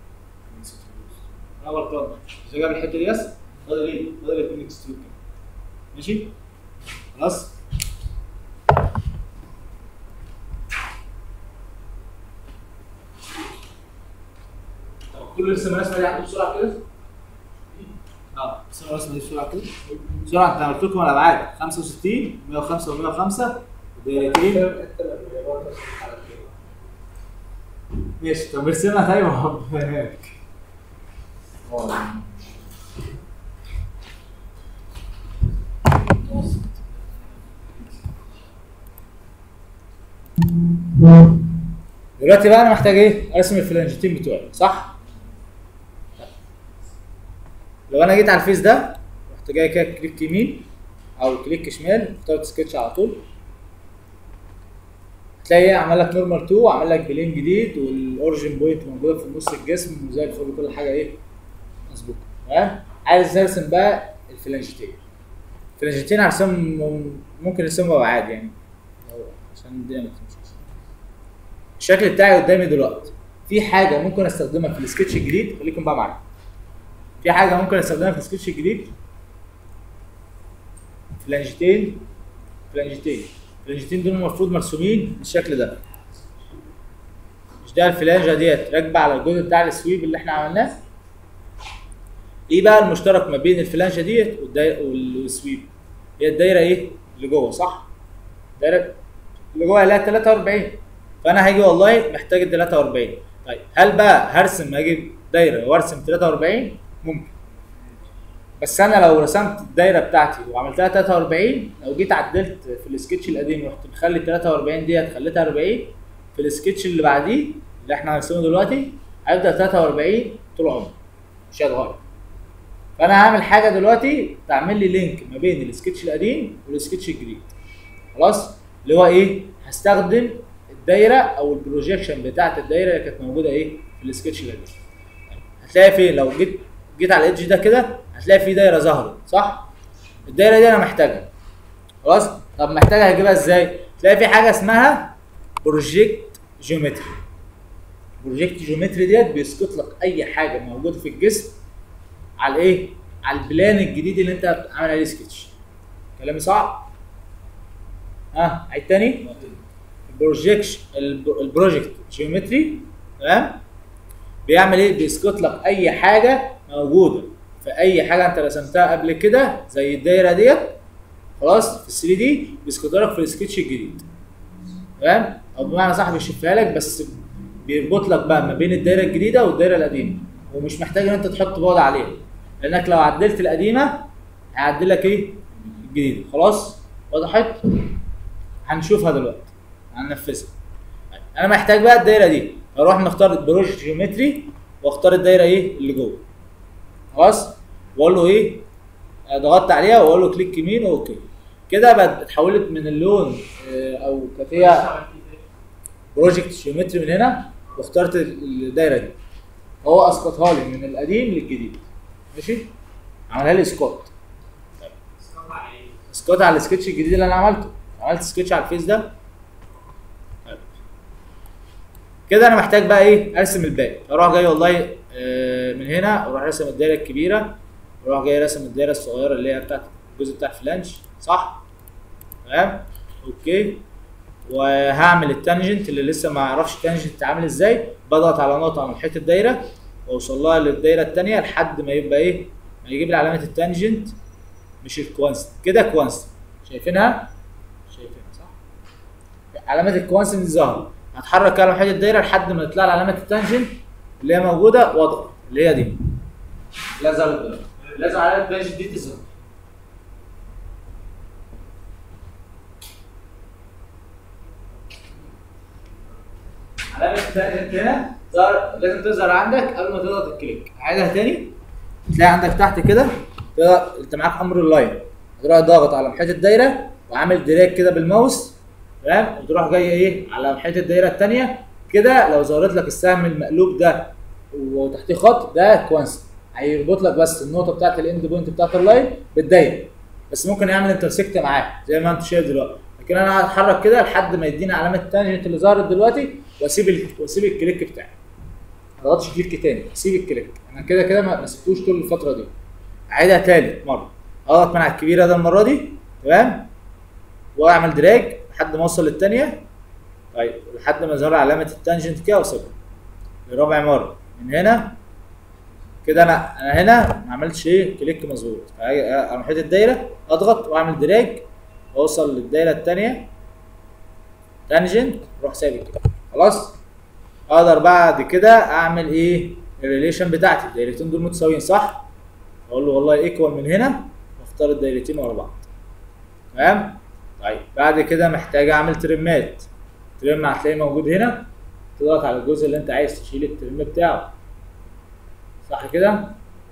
انا غلطان مش جاب الحته دي بس فاضل ايه؟ فاضل اتنين اكسترود كمان ماشي؟ خلاص؟ طب كل رسم الرسمه دي عنده بسرعه كده؟ اه رسم الرسمه دي بسرعه كده بسرعه انت قلت لكم الابعاد 65 105 و105 ودايرتين ماشي طب ارسمها طيب وهبقى دلوقتي بقى انا محتاج ايه؟ ارسم الفلانجتين بتوعي صح؟ لو انا جيت على الفيس ده رحت جاي كده كليك يمين او كليك شمال اخترت سكتش على طول هتلاقي ايه عمل لك نورمال 2 وعمل لك بلين جديد والاوريجن بوينت موجوده في نص الجسم وزي الفل كل حاجه ايه مظبوطه تمام عايز ارسم بقى الفلانجتين الفلانجتين هرسمهم ممكن ارسمهم ابعاد يعني لو- عشان الدنيا ما تمشيش الشكل بتاعي قدامي دلوقتي في حاجه ممكن استخدمها في السكتش الجديد خليكم بقى معايا في حاجه ممكن استخدمها في السكتش الجديد فلانجتين فلانجتين الفلانجتين دول المفروض مرسومين بالشكل ده مش ده الفلانجه ديت راكبه على الجزء بتاع السويب اللي احنا عملناه ايه بقى المشترك ما بين الفلانجه ديت والداي- والسويب هي الدايره ايه اللي جوه صح الدايره اللي جوه عليها 43 فانا هاجي والله محتاج ال 43 طيب هل بقى هرسم اجيب دايره وارسم 43 ممكن بس انا لو رسمت الدايره بتاعتي وعملتها 43 لو جيت عدلت في السكتش القديم رحت مخلي 43 ديت خليتها 40 في السكتش اللي بعديه اللي احنا هنرسمه دلوقتي هيبدا 43 طول عمره مش هيتغير فانا هعمل حاجه دلوقتي تعمل لي لينك ما بين السكتش القديم والسكتش الجديد خلاص اللي هو ايه هستخدم الدايره او البروجيكشن بتاعت الدايره اللي كانت موجوده ايه في السكتش القديم هتلاقي فين لو جيت جيت على الايدج ده كده هتلاقي في دايره ظهرت صح الدايره دي انا محتاجها خلاص طب محتاجها هجيبها ازاي تلاقي في حاجه اسمها بروجيكت جيومتري بروجيكت جيومتري ديت بيسقط لك اي حاجه موجوده في الجسم على ايه على البلان الجديد اللي انت عامل عليه سكتش كلامي صعب ها عيد تاني البروجيكشن البروجكت جيومتري تمام بيعمل ايه بيسقط لك اي حاجه موجوده في اي حاجه انت رسمتها قبل كده زي الدايره ديت خلاص في 3 دي بيسقطها لك في السكتش الجديد تمام او بمعنى صح بيشوفها لك بس بيربط لك بقى ما بين الدايره الجديده والدايره القديمه ومش محتاج ان انت تحط بعد عليها لانك لو عدلت القديمه هيعدل لك ايه الجديده خلاص وضحت هنشوفها دلوقتي هننفذها انا محتاج بقى الدايره دي اروح نختار البروجكت جيومتري واختار الدايره ايه اللي جوه خلاص واقول له ايه ضغطت عليها واقول له كليك يمين اوكي كده بقت اتحولت من اللون آه، او كانت هي بروجكت جيومتري من هنا واخترت الدايره دي هو اسقطها لي من القديم للجديد ماشي عملها لي سكوت سكوت على السكتش الجديد اللي انا عملته عملت سكتش على الفيس ده طيب. كده انا محتاج بقى ايه ارسم الباقي اروح جاي والله آه، من هنا اروح راسم الدايره الكبيره اروح جاي راسم الدايره الصغيره اللي هي بتاعت الجزء بتاع فلانش صح تمام اوكي وهعمل التانجنت اللي لسه ما اعرفش التانجنت عامل ازاي بضغط على نقطه من حته الدايره واوصل لها للدايره الثانيه لحد ما يبقى ايه ما يجيب لي علامه التانجنت مش الكوانست كده كوانست شايفينها شايفينها صح علامه الكوانست دي ظهرت هتحرك على حته الدايره لحد ما تطلع لي علامه التانجنت اللي هي موجوده واضغط اللي هي دي لا ظهرت دلوقتي لازم علامه التانجنت دي تظهر علامه التانجنت هنا ظهر لازم تظهر عندك قبل ما تضغط الكليك هعيدها تاني تلاقي عندك تحت كده تقدر- انت معاك امر اللاين تروح ضاغط على محيط الدايره وعامل دراج كده بالماوس تمام وتروح جاي ايه على محيط الدايره الثانيه كده لو ظهرت لك السهم المقلوب ده وتحتيه خط ده كوانس هيربط لك بس النقطه بتاعت الاند بوينت بتاعت اللاين بالدايره بس ممكن يعمل انترسكت معاه زي ما انت شايف دلوقتي لكن انا هتحرك كده لحد ما يدينا علامه التانجنت اللي ظهرت دلوقتي واسيب ال... واسيب الكليك بتاعي ما اضغطش كليك تاني اسيب الكليك انا كده كده ما ما سبتوش طول الفتره دي اعيدها تالت مره اضغط من على الكبيره ده المره دي تمام واعمل دراج لحد ما اوصل للثانيه طيب لحد ما يظهر علامه التانجنت كده واسيبها لرابع مره من هنا كده انا انا هنا ما عملتش ايه كليك مظبوط فهاجي على محيط الدايره اضغط واعمل دراج واوصل للدايره الثانيه تانجنت اروح سايب كده خلاص اقدر بعد كده اعمل ايه الريليشن بتاعتي الدايرتين دول متساويين صح اقول له والله ايكوال من هنا واختار الدايرتين ورا بعض تمام طيب بعد كده محتاج اعمل ترمات ترم هتلاقيه موجود هنا تضغط على الجزء اللي انت عايز تشيل الترم بتاعه صح كده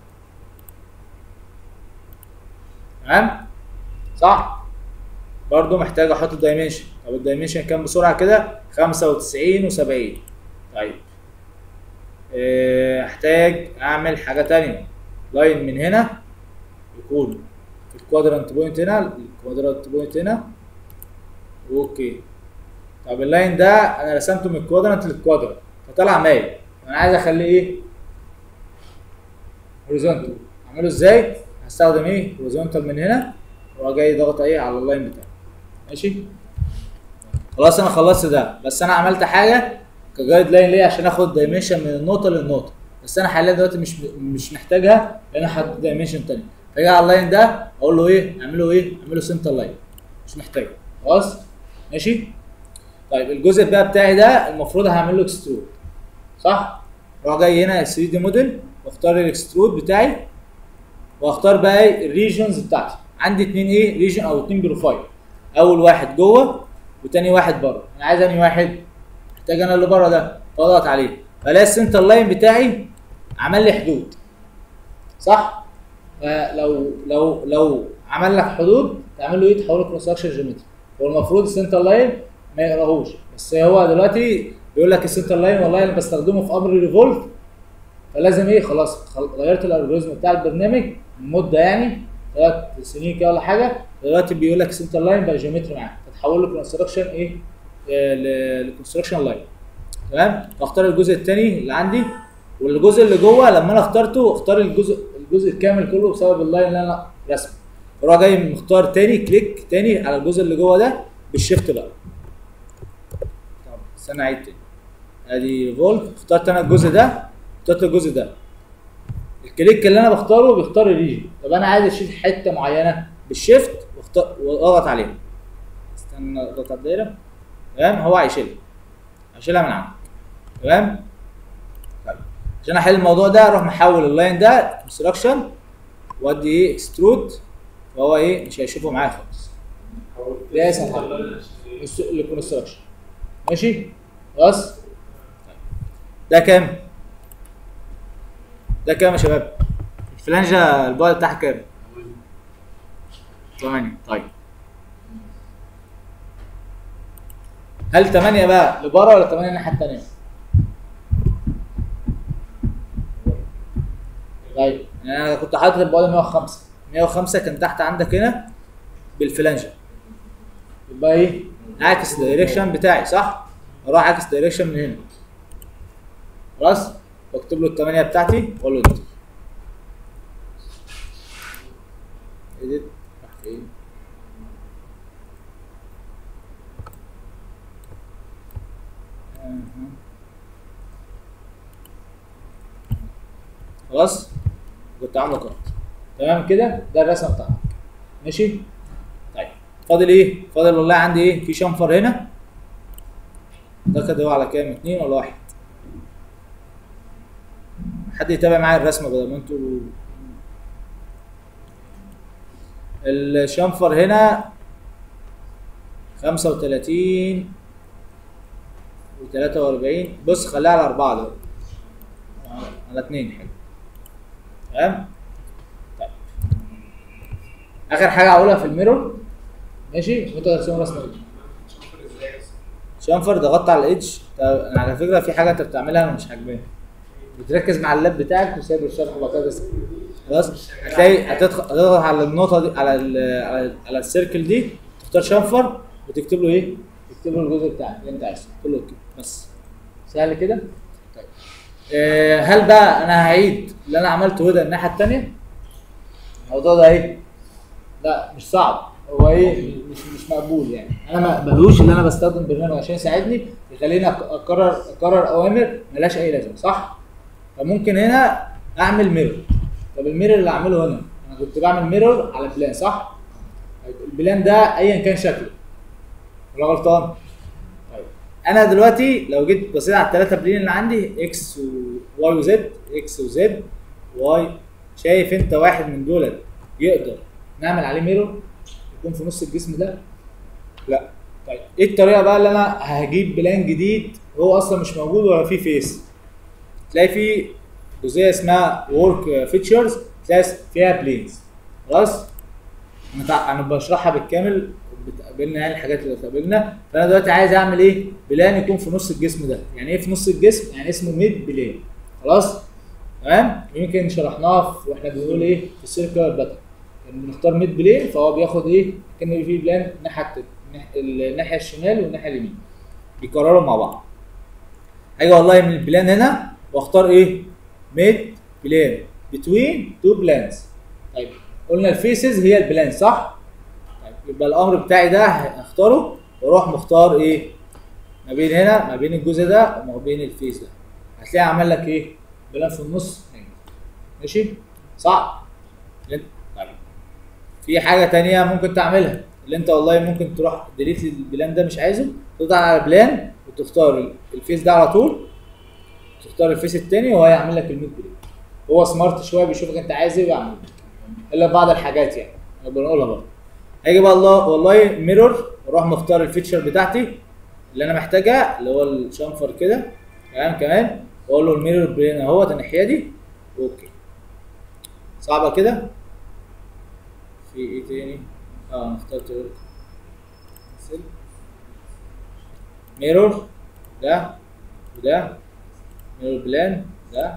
تمام صح برضو محتاج احط الدايمنشن طب الدايمنشن كام بسرعه كده 95 و70 طيب آه، احتاج اعمل حاجه تانية لاين من هنا يكون في الكوادرانت بوينت هنا الكوادرانت بوينت هنا اوكي طب اللاين ده انا رسمته من الكوادرانت للكوادرانت فطلع مايل انا عايز اخليه ايه هوريزونتال اعمله ازاي هستخدم ايه هوريزونتال من هنا واروح جاي ضغط ايه على اللاين بتاعي ماشي خلاص انا خلصت ده بس انا عملت حاجه كجايد لاين ليه عشان اخد دايمنشن من النقطه للنقطه بس انا حاليا دلوقتي مش مش محتاجها لان انا حاطط دايمنشن تاني فاجي على اللاين ده اقول له ايه اعمله ايه اعمله سنتر لاين مش محتاجه خلاص ماشي طيب الجزء بقى بتاعي ده المفروض هعمل له اكسترود صح اروح جاي هنا 3 دي موديل واختار الاكسترود بتاعي واختار بقى ايه الريجنز بتاعتي عندي اتنين ايه ريجن او اتنين بروفايل اول واحد جوه وتاني واحد بره انا عايز انهي واحد محتاج انا اللي بره ده فاضغط عليه فلاقي السنتر لاين بتاعي عمل لي حدود صح فلو لو لو عمل لك حدود تعمل له ايه تحوله كونستراكشن جيومتري هو المفروض السنتر لاين ما يقراهوش بس هو دلوقتي بيقول لك السنتر لاين والله انا بستخدمه في امر ريفولت فلازم ايه خلاص خل- غيرت الالجوريزم بتاع البرنامج من مده يعني ثلاث سنين كده ولا حاجه دلوقتي بيقول لك السنتر لاين بقى جيومتري معاك فتحول له كونستراكشن ايه لكونستراكشن لاين تمام فاختار الجزء الثاني اللي عندي والجزء اللي جوه لما انا اخترته اختار الجزء الجزء الكامل كله بسبب اللاين اللي انا رسمه اروح جاي مختار تاني كليك تاني على الجزء اللي جوه ده بالشيفت بقى طب استنى اعيد تاني ادي فولت اخترت انا الجزء ده اخترت الجزء ده الكليك اللي انا بختاره بيختار الريجن طب انا عايز اشيل حته معينه بالشيفت واختار واضغط عليها استنى اضغط على الدايره تمام هو هيشيلها هشيلها من عندك تمام طيب عشان احل الموضوع ده اروح محول اللاين ده انستراكشن وادي ايه اكسترود فهو ايه مش هيشوفه معايا خالص ده اسهل حاجه الكونستراكشن ماشي خلاص ده كام ده كام يا شباب الفلانجه البعد بتاعها كام 8 طيب هل 8 بقى لبره ولا 8 الناحيه الثانيه؟ طيب يعني انا كنت حاطط البعد 105 105 كان تحت عندك هنا بالفلانجه يبقى ايه؟ اعكس الدايركشن بتاعي صح؟ اروح اعكس الدايركشن من هنا خلاص؟ واكتب له الثمانيه بتاعتي واقول له انتر edit راح فين؟ أها. خلاص كنت عامله كات تمام كده ده الرسمه بتاعتك ماشي طيب فاضل ايه فاضل والله عندي ايه في شنفر هنا ده كده هو على كام اتنين ولا واحد حد يتابع معايا الرسمه بدل ما انتوا الشنفر هنا خمسة وتلاتين وتلاتة وأربعين بص خليها على أربعة دول على اتنين حلو تمام طيب آخر حاجة هقولها في الميرور ماشي وأنت ترسم رسمة إيه؟ شنفر ضغطت على الإيدج طب أنا على فكرة في حاجة أنت بتعملها أنا مش عاجباني بتركز مع اللاب بتاعك وسايب الشرح وبعد كده بس خلاص هتلاقي هتدخل هتضغط على النقطه دي على ال على, على السيركل دي تختار شنفر وتكتب له ايه؟ تكتب له الجزء بتاعك اللي انت عايزه تقول له اوكي بس سهل كده؟ طيب آه هل بقى انا هعيد اللي انا عملته ده الناحيه الثانيه؟ الموضوع ده ايه؟ لا مش صعب هو ايه مش مش مقبول يعني انا ما اقبلوش اللي انا بستخدم برنامج عشان يساعدني يخليني أق- اقرر اقرر اوامر ملهاش اي لازمه صح؟ فممكن هنا اعمل ميرور طب الميرور اللي اعمله هنا انا كنت بعمل ميرور على بلان صح؟ طيب البلان ده ايا كان شكله ولا غلطان؟ طيب انا دلوقتي لو جيت بصيت على الثلاثه بلين اللي عندي اكس وواي وزد اكس وزد واي شايف انت واحد من دول يقدر نعمل عليه ميرور يكون في نص الجسم ده؟ لا طيب ايه الطريقه بقى اللي انا هجيب بلان جديد هو اصلا مش موجود ولا فيه فيس تلاقي في جزئيه اسمها ورك فيتشرز تلاقي فيها بلينز خلاص انا تع- انا بشرحها بالكامل بتقابلنا يعني الحاجات اللي بتقابلنا فانا دلوقتي عايز اعمل ايه بلان يكون في نص الجسم ده يعني ايه في نص الجسم يعني اسمه ميد بلان خلاص تمام يمكن شرحناها في واحنا بنقول ايه في السيركل باتر يعني بنختار ميد بلان فهو بياخد ايه كان في بلان ناحيه الناحيه الشمال والناحيه اليمين بيكرروا مع بعض هاجي والله من البلان هنا واختار ايه ميد بلان بتوين تو بلانز طيب قلنا الفيسز هي البلان صح طيب يبقى الامر بتاعي ده هختاره واروح مختار ايه ما بين هنا ما بين الجزء ده وما بين الفيس ده هتلاقي عمل لك ايه بلان في النص ماشي صح طيب في حاجه تانية ممكن تعملها اللي انت والله ممكن تروح ديليت البلان ده مش عايزه تضغط على بلان وتختار الفيس ده على طول تختار الفيس التاني وهو هيعمل لك الميد بلان هو سمارت شويه بيشوفك انت عايز ايه ويعمل الا في بعض الحاجات يعني انا بنقولها برضه هاجي بقى الله والله ميرور واروح مختار الفيتشر بتاعتي اللي انا محتاجها اللي هو الشنفر كده تمام كمان واقول له الميرور بلين اهوت الناحيه دي اوكي صعبه كده في ايه تاني اه انا اخترت ميرور ده وده ميرور بلان ده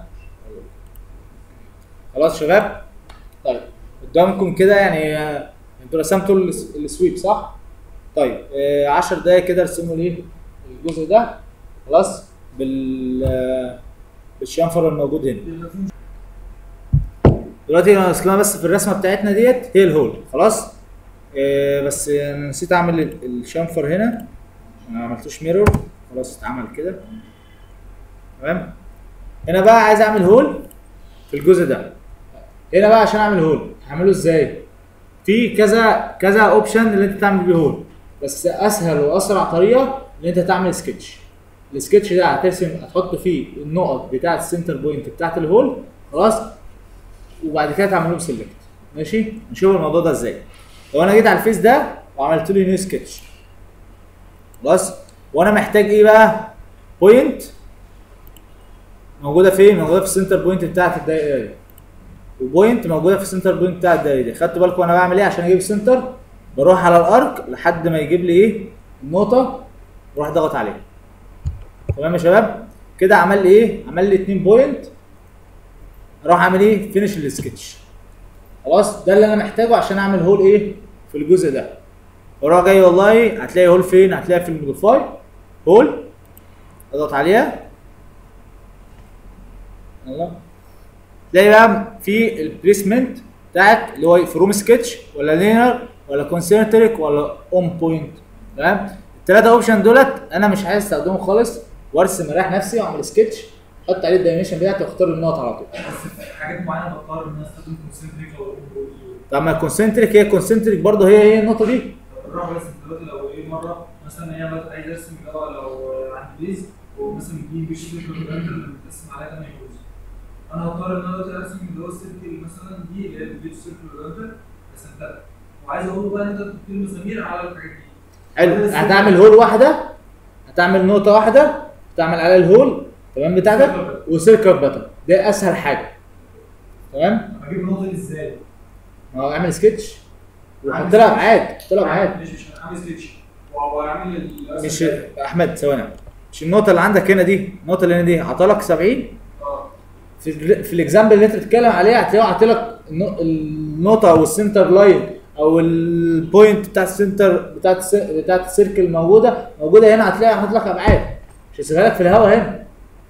خلاص شباب طيب قدامكم كده يعني آه، انتوا رسمتوا الس- السويب صح؟ طيب 10 دقايق كده ارسموا ليه الجزء ده خلاص بال آه، بالشنفر الموجود هنا دلوقتي انا اسمها بس في الرسمه بتاعتنا ديت هي الهول خلاص آه، بس انا نسيت اعمل ال- الشنفر هنا ما عملتوش ميرور خلاص اتعمل كده تمام هنا بقى عايز اعمل هول في الجزء ده هنا بقى عشان اعمل هول هعمله ازاي في كذا كذا اوبشن اللي انت تعمل بيه هول بس اسهل واسرع طريقه ان انت تعمل سكتش السكتش ده هترسم هتحط فيه النقط بتاعه السنتر بوينت بتاعه الهول خلاص وبعد كده تعمل لهم سيلكت ماشي نشوف الموضوع ده ازاي لو انا جيت على الفيس ده وعملت له نيو سكتش خلاص وانا محتاج ايه بقى بوينت موجوده فين موجوده في السنتر بوينت بتاعه الدايره دي وبوينت موجوده في السنتر بوينت بتاع الدايره دي خدت بالكم انا بعمل ايه عشان اجيب السنتر بروح على الارك لحد ما يجيب لي ايه النقطه واروح ضغط عليه تمام يا شباب كده عمل لي ايه عمل لي 2 بوينت اروح اعمل ايه فينش السكتش خلاص ده اللي انا محتاجه عشان اعمل هول ايه في الجزء ده وراح جاي والله هتلاقي هول فين هتلاقي في الموديفاي هول اضغط عليها يلا تلاقي بقى في البليسمنت بتاعك اللي هو فروم سكتش ولا لينر ولا كونسنتريك ولا اون بوينت تمام الثلاثه اوبشن دولت انا مش عايز استخدمهم خالص وارسم اريح نفسي واعمل سكتش احط عليه الدايمنشن بتاعتي واختار النقط على طول حاجات معينه بضطر ان انا استخدم كونسنتريك او طب ما الكونسنتريك هي كونسنتريك برضه هي هي النقطه دي الرابع بس دلوقتي لو ايه مره مثلا هي مثلا عايز ارسم اللي هو لو عند بيز ومثلا دي مش بتقسم عليها 8 جزء انا هضطر ان انا دلوقتي ارسم اللي هو السيركل مثلا دي اللي هي الفيديو سيركل اورينتال رسمتها وعايز اقول له بقى انت تحط لي مسامير على الحاجات دي حلو هتعمل هول واحده هتعمل نقطه واحده تعمل عليها الهول تمام بتاعتك وسيركل باتن ده اسهل حاجه تمام اجيب النقطه دي ازاي؟ ما هو اعمل سكتش وحط لها ابعاد حط لها ابعاد مش مش عامل سكتش واعمل ال- مش احمد ثواني مش النقطه اللي عندك هنا دي النقطه اللي هنا دي عطالك 70 اه في ال في الاكزامبل اللي انت بتتكلم عليه هتلاقيه عاطلك النق- النقطه او السنتر لاين او البوينت بتاع السنتر بتاعت الس- بتاعت السيركل موجوده موجوده هنا هتلاقي حاطط لك ابعاد مش هيسيبها لك في الهواء هنا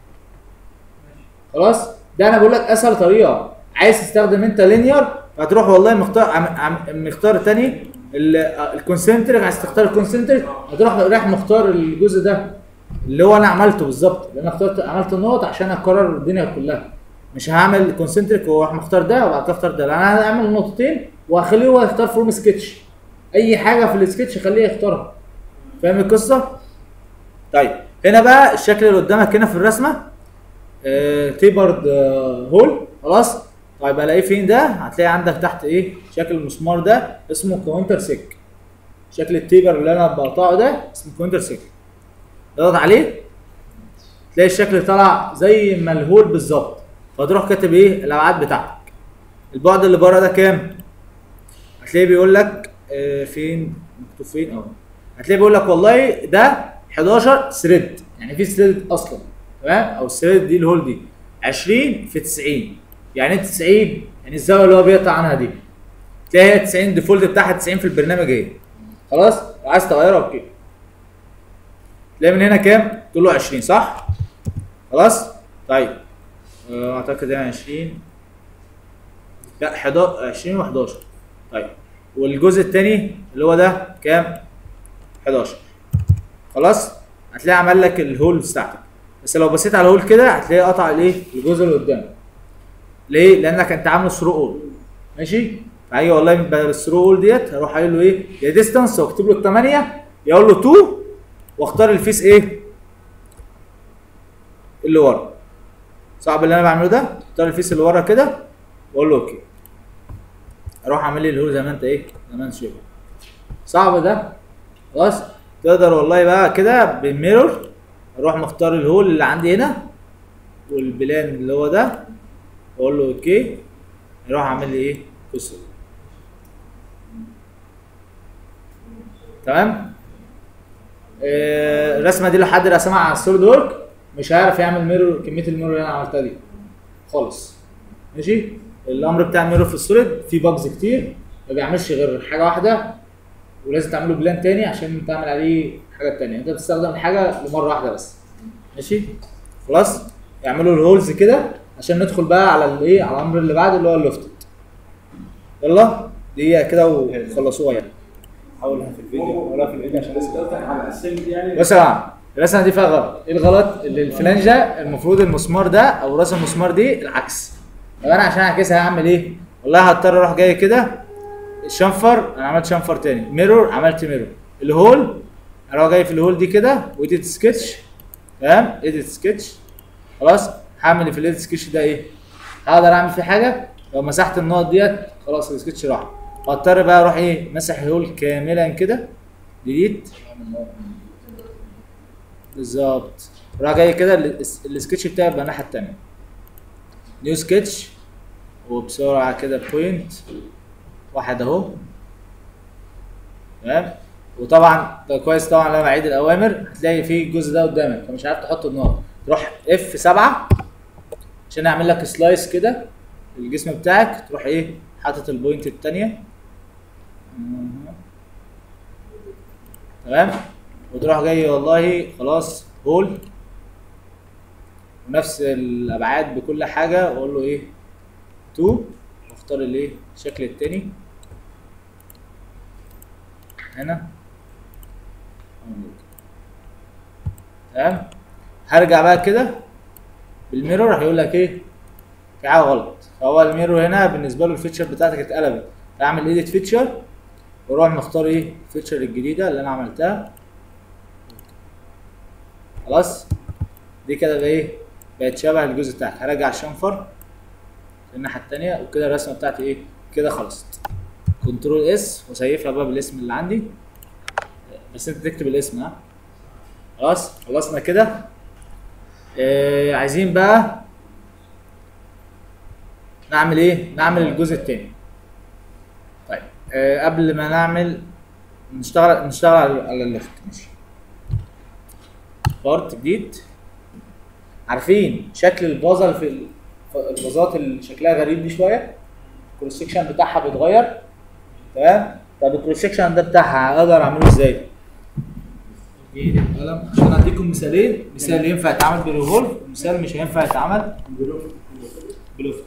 خلاص ده انا بقول لك اسهل طريقه عايز تستخدم انت لينير هتروح والله مختار عم عم مختار تاني الكونسنتريك عايز تختار الكونسنتريك هتروح رايح مختار الجزء ده اللي هو انا عملته بالظبط لان انا اخترت عملت النقط عشان اكرر الدنيا كلها مش هعمل كونسنتريك واروح مختار ده وبعد كده اختار ده لا انا هعمل نقطتين وهخليه هو يختار فروم سكتش اي حاجه في السكتش خليه يختارها فاهم القصه طيب هنا بقى الشكل اللي قدامك هنا في الرسمه آه تيبرد آه هول خلاص طيب الاقيه فين ده هتلاقي عندك تحت ايه شكل المسمار ده اسمه كاونتر سيك شكل التيبر اللي انا بقطعه ده اسمه كاونتر سيك اضغط عليه تلاقي الشكل طلع زي ما الهول بالظبط فتروح كاتب ايه الابعاد بتاعتك البعد اللي بره ده كام هتلاقيه بيقول لك آه فين مكتوب فين اهو هتلاقيه بيقول لك والله ده 11 ثريد يعني في ثريد اصلا تمام او الثريد دي الهول دي 20 في 90 يعني ايه 90 يعني الزاويه اللي هو بيقطع عنها دي تلاقي هي 90 الديفولت بتاعها 90 في البرنامج ايه خلاص لو عايز تغيرها اوكي تلاقي من هنا كام تقول له 20 صح خلاص طيب آه، اعتقد هنا 20 لا 11 20 و11 طيب والجزء الثاني اللي هو ده كام 11 خلاص هتلاقي عمل لك الهول بتاعتك بس لو بصيت على الهول كده هتلاقيه قطع الايه الجزء اللي قدام ليه لانك انت عامله ثرو اول ماشي فهيجي والله بدل الثرو اول ديت هروح قايل له ايه يا ديستانس واكتب له 8 يا اقول له 2 واختار الفيس ايه اللي ورا صعب اللي انا بعمله ده اختار الفيس اللي ورا كده واقول له اوكي اروح اعمل لي الهول زي ما انت ايه زي ما انت شايف صعب ده خلاص تقدر والله بقى كده بالميرور اروح مختار الهول اللي عندي هنا والبلان اللي هو ده واقول له اوكي يروح عامل لي ايه قصه تمام آه، الرسمه دي لو حد رسمها على السوليد ورك مش هيعرف يعمل ميرور كميه الميرور اللي انا عملتها دي خالص ماشي الامر بتاع الميرور في السوليد فيه باجز كتير ما بيعملش غير حاجه واحده ولازم تعمله بلان تاني عشان تعمل عليه حاجه تانية انت بتستخدم الحاجه لمره واحده بس ماشي خلاص يعملوا الهولز كده عشان ندخل بقى على الايه على الامر اللي بعده اللي هو اللوفتد يلا دقيقه كده وخلصوها يعني حاولها في الفيديو حاولها في الفيديو عشان الناس يعني بص يا جماعه الرسمه دي فيها غلط ايه الغلط اللي الفلانجه المفروض المسمار ده او راس المسمار دي العكس طب انا عشان اعكسها هعمل ايه والله هضطر اروح جاي كده الشنفر انا عملت شنفر تاني ميرور عملت ميرور الهول اروح جاي في الهول دي كده وايديت سكتش تمام ايديت سكتش خلاص هعمل في الايديت سكتش ده ايه هقدر اعمل فيه حاجه لو مسحت النقط ديت خلاص السكتش راح هضطر بقى اروح ايه مسح الهول كاملا كده ديليت بالظبط راح جاي كده ال- الس- السكتش بتاعي يبقى الناحيه التانيه نيو سكتش وبسرعه كده بوينت واحد اهو تمام وطبعا ده كويس طبعا لما اعيد الاوامر هتلاقي في الجزء ده قدامك فمش عارف تحط النار تروح اف 7 عشان اعمل لك سلايس كده الجسم بتاعك تروح ايه حاطط البوينت الثانيه تمام وتروح جاي والله خلاص هول ونفس الابعاد بكل حاجه واقول له ايه 2 واختار الايه الشكل التاني هنا تمام هرجع بقى كده بالميرور هيقول لك ايه في حاجه غلط فهو الميرور هنا بالنسبه له الفيتشر بتاعتك اتقلبت اعمل ايديت فيتشر واروح مختار ايه الفيتشر الجديده اللي انا عملتها خلاص دي كده بقى ايه بقت شبه الجزء بتاعك هرجع الشنفر في الناحيه التانيه وكده الرسمه بتاعتي ايه كده خلصت كنترول اس وسيفها بقى بالاسم اللي عندي بس انت تكتب الاسم ها خلاص خلصنا كده آه عايزين بقى نعمل ايه نعمل الجزء التاني طيب آه قبل ما نعمل نشتغل نشتغل على على الليفت ماشي بارت جديد عارفين شكل البازل في ال- في البازات اللي شكلها غريب دي شويه الكروس سكشن بتاعها بيتغير تمام طب الكروس سكشن ده بتاعها اقدر اعمله ازاي؟ ايه القلم عشان اديكم مثالين مثال ينفع يتعمل بريفولف ومثال مش هينفع يتعمل بلوفت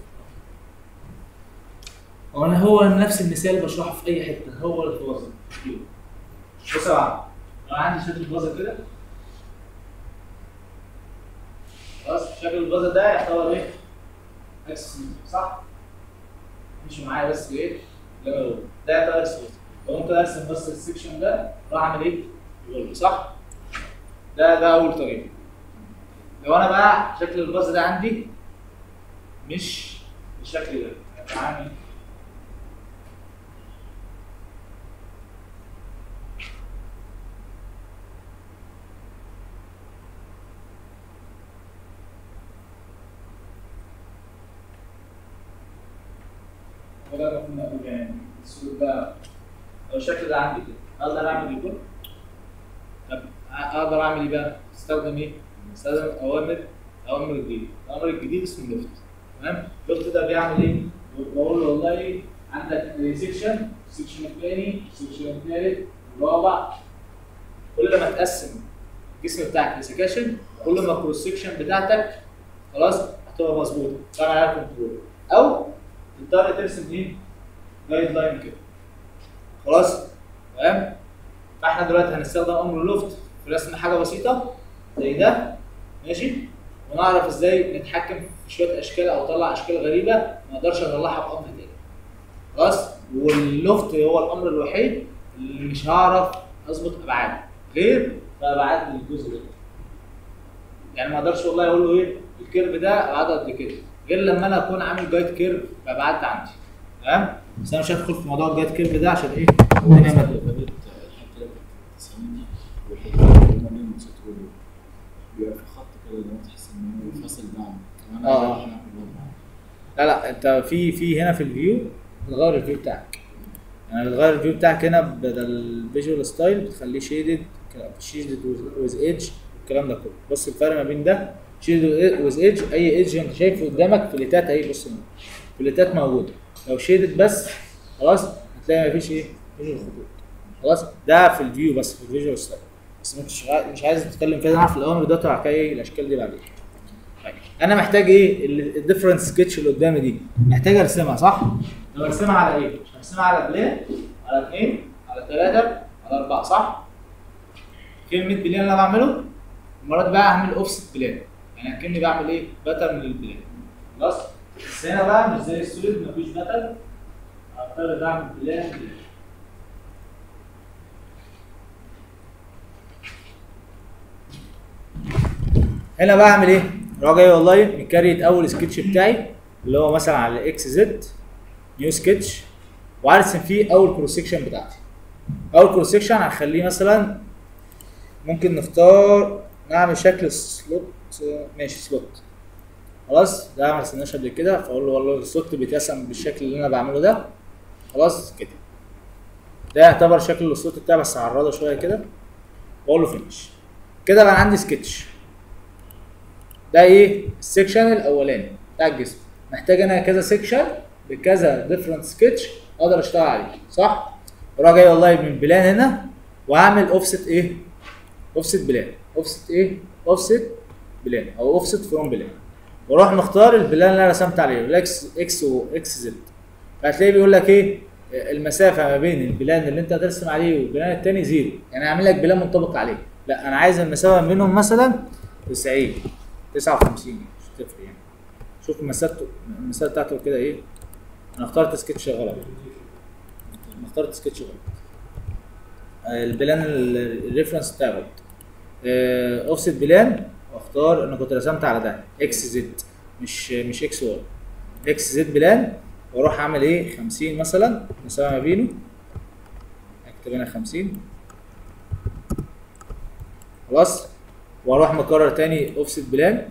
هو انا هو نفس المثال اللي بشرحه في اي حته هو اللي في وزن بص يا معلم لو عندي شكل البازل كده خلاص شكل البازل ده يعتبر ايه؟ اكسس صح؟ مش معايا بس ايه؟ ده أنا بقوله. ده يعتبر اكسس فممكن ارسم بس السكشن ده واروح اعمل ايه؟ يقول صح؟ ده ده اول طريقه لو انا بقى شكل الباص ده عندي مش بالشكل ده هيبقى عامل وده المفروض نقول يعني الصوت ده لو الشكل ده عندي كده اقدر اعمل ايه طب اقدر اعمل ايه بقى؟ استخدم ايه؟ استخدم اوامر اوامر جديده، الامر الجديد اسمه ليفت تمام؟ ليفت ده بيعمل ايه؟ بقول له والله عندك سيكشن السيكشن الثاني السيكشن الثالث الرابع كل ما تقسم الجسم بتاعك لسكاشن كل ما الكروس سيكشن بتاعتك خلاص هتبقى مظبوطه تعمل عليها كنترول او تضطر ترسم ايه؟ جايد لاين كده خلاص تمام؟ فاحنا دلوقتي هنستخدم امر لوفت في رسم حاجه بسيطه زي ده ماشي ونعرف ازاي نتحكم في شويه اشكال او اطلع اشكال غريبه ما اقدرش اطلعها بامر تاني خلاص واللوفت هو الامر الوحيد اللي مش هعرف اظبط ابعاده غير في ابعاد الجزء ده يعني ما اقدرش والله اقول له ايه الكيرف ده ابعاده قد كده غير لما انا اكون عامل جايد كيرف بابعاد عندي تمام بس انا مش هدخل في موضوع الجايد كيرف ده عشان ايه الدنيا ما الحته اللي كانت 90 دي والحته اللي هما بين سطور دول بيبقى في خط كده لو تحس ان هو فاصل دعم كمان آه. عايز أعمل برضه. لا لا انت في في هنا في الفيو بتغير الفيو بتاعك يعني بتغير الفيو بتاعك هنا بدل فيجوال ستايل بتخليه شيدد شيدد ويز ايدج الكلام ده كله بص الفرق ما بين ده شيدد ويز ايدج اي ايدج انت شايفه قدامك فليتات اهي بص هنا فليتات موجوده لو شيدد بس خلاص هتلاقي مفيش ايه مفيش الخطوط خلاص ده في الفيو بس في الفيجوال ستايل بس مش عاي- مش عايز نتكلم فيها نعرف الاوامر ده طلع ايه الاشكال دي بعدين طيب انا محتاج ايه الديفرنت سكتش اللي قدامي دي محتاج ارسمها صح؟ طب ارسمها على ايه؟ ارسمها على بلين على اثنين على ثلاثه على اربعه صح؟ كلمه بلين اللي انا بعمله المره دي بقى اعمل اوفست بلين يعني اكني بعمل ايه؟ باترن للبلين خلاص؟ بس هنا بقى مش زي السوليد مفيش باترن هضطر اعمل بلين بلين هنا بقى اعمل ايه؟ اروح جاي والله مكريت اول سكتش بتاعي اللي هو مثلا على اكس زد نيو سكتش وارسم فيه اول كروس سكشن بتاعتي اول كروس سكشن هنخليه مثلا ممكن نختار نعمل شكل سلوت ماشي سلوت خلاص ده ما رسمناش قبل كده فاقول له والله السلوت بيترسم بالشكل اللي انا بعمله ده خلاص كده ده يعتبر شكل الصوت بتاعي بس هعرضه شويه كده واقول له فينش كده بقى عندي سكتش ده ايه السكشن الاولاني بتاع الجسم محتاج انا كذا سكشن بكذا ديفرنت سكتش اقدر اشتغل عليه صح اروح جاي والله من بلان هنا واعمل اوفست ايه اوفست بلان اوفست ايه اوفست بلان او اوفست فروم بلان واروح مختار البلان اللي انا رسمت عليه الاكس اكس واكس زد فهتلاقيه بيقول لك ايه المسافه ما بين البلان اللي انت هترسم عليه والبلان التاني زيرو يعني هعمل لك بلان منطبق عليه لا انا عايز المسافه ما بينهم مثلا 90 59 مش تفرق يعني شوف مسافته المسافه بتاعته كده ايه انا اخترت سكتش غلط انا اخترت سكتش غلط آه، البلان ال- الريفرنس بتاعي غلط اوفست بلان واختار انا كنت رسمت على ده اكس زد مش مش اكس واي اكس زد بلان واروح اعمل ايه 50 مثلا مسافه ما بينه اكتب هنا 50 خلاص واروح مكرر تاني اوفست بلان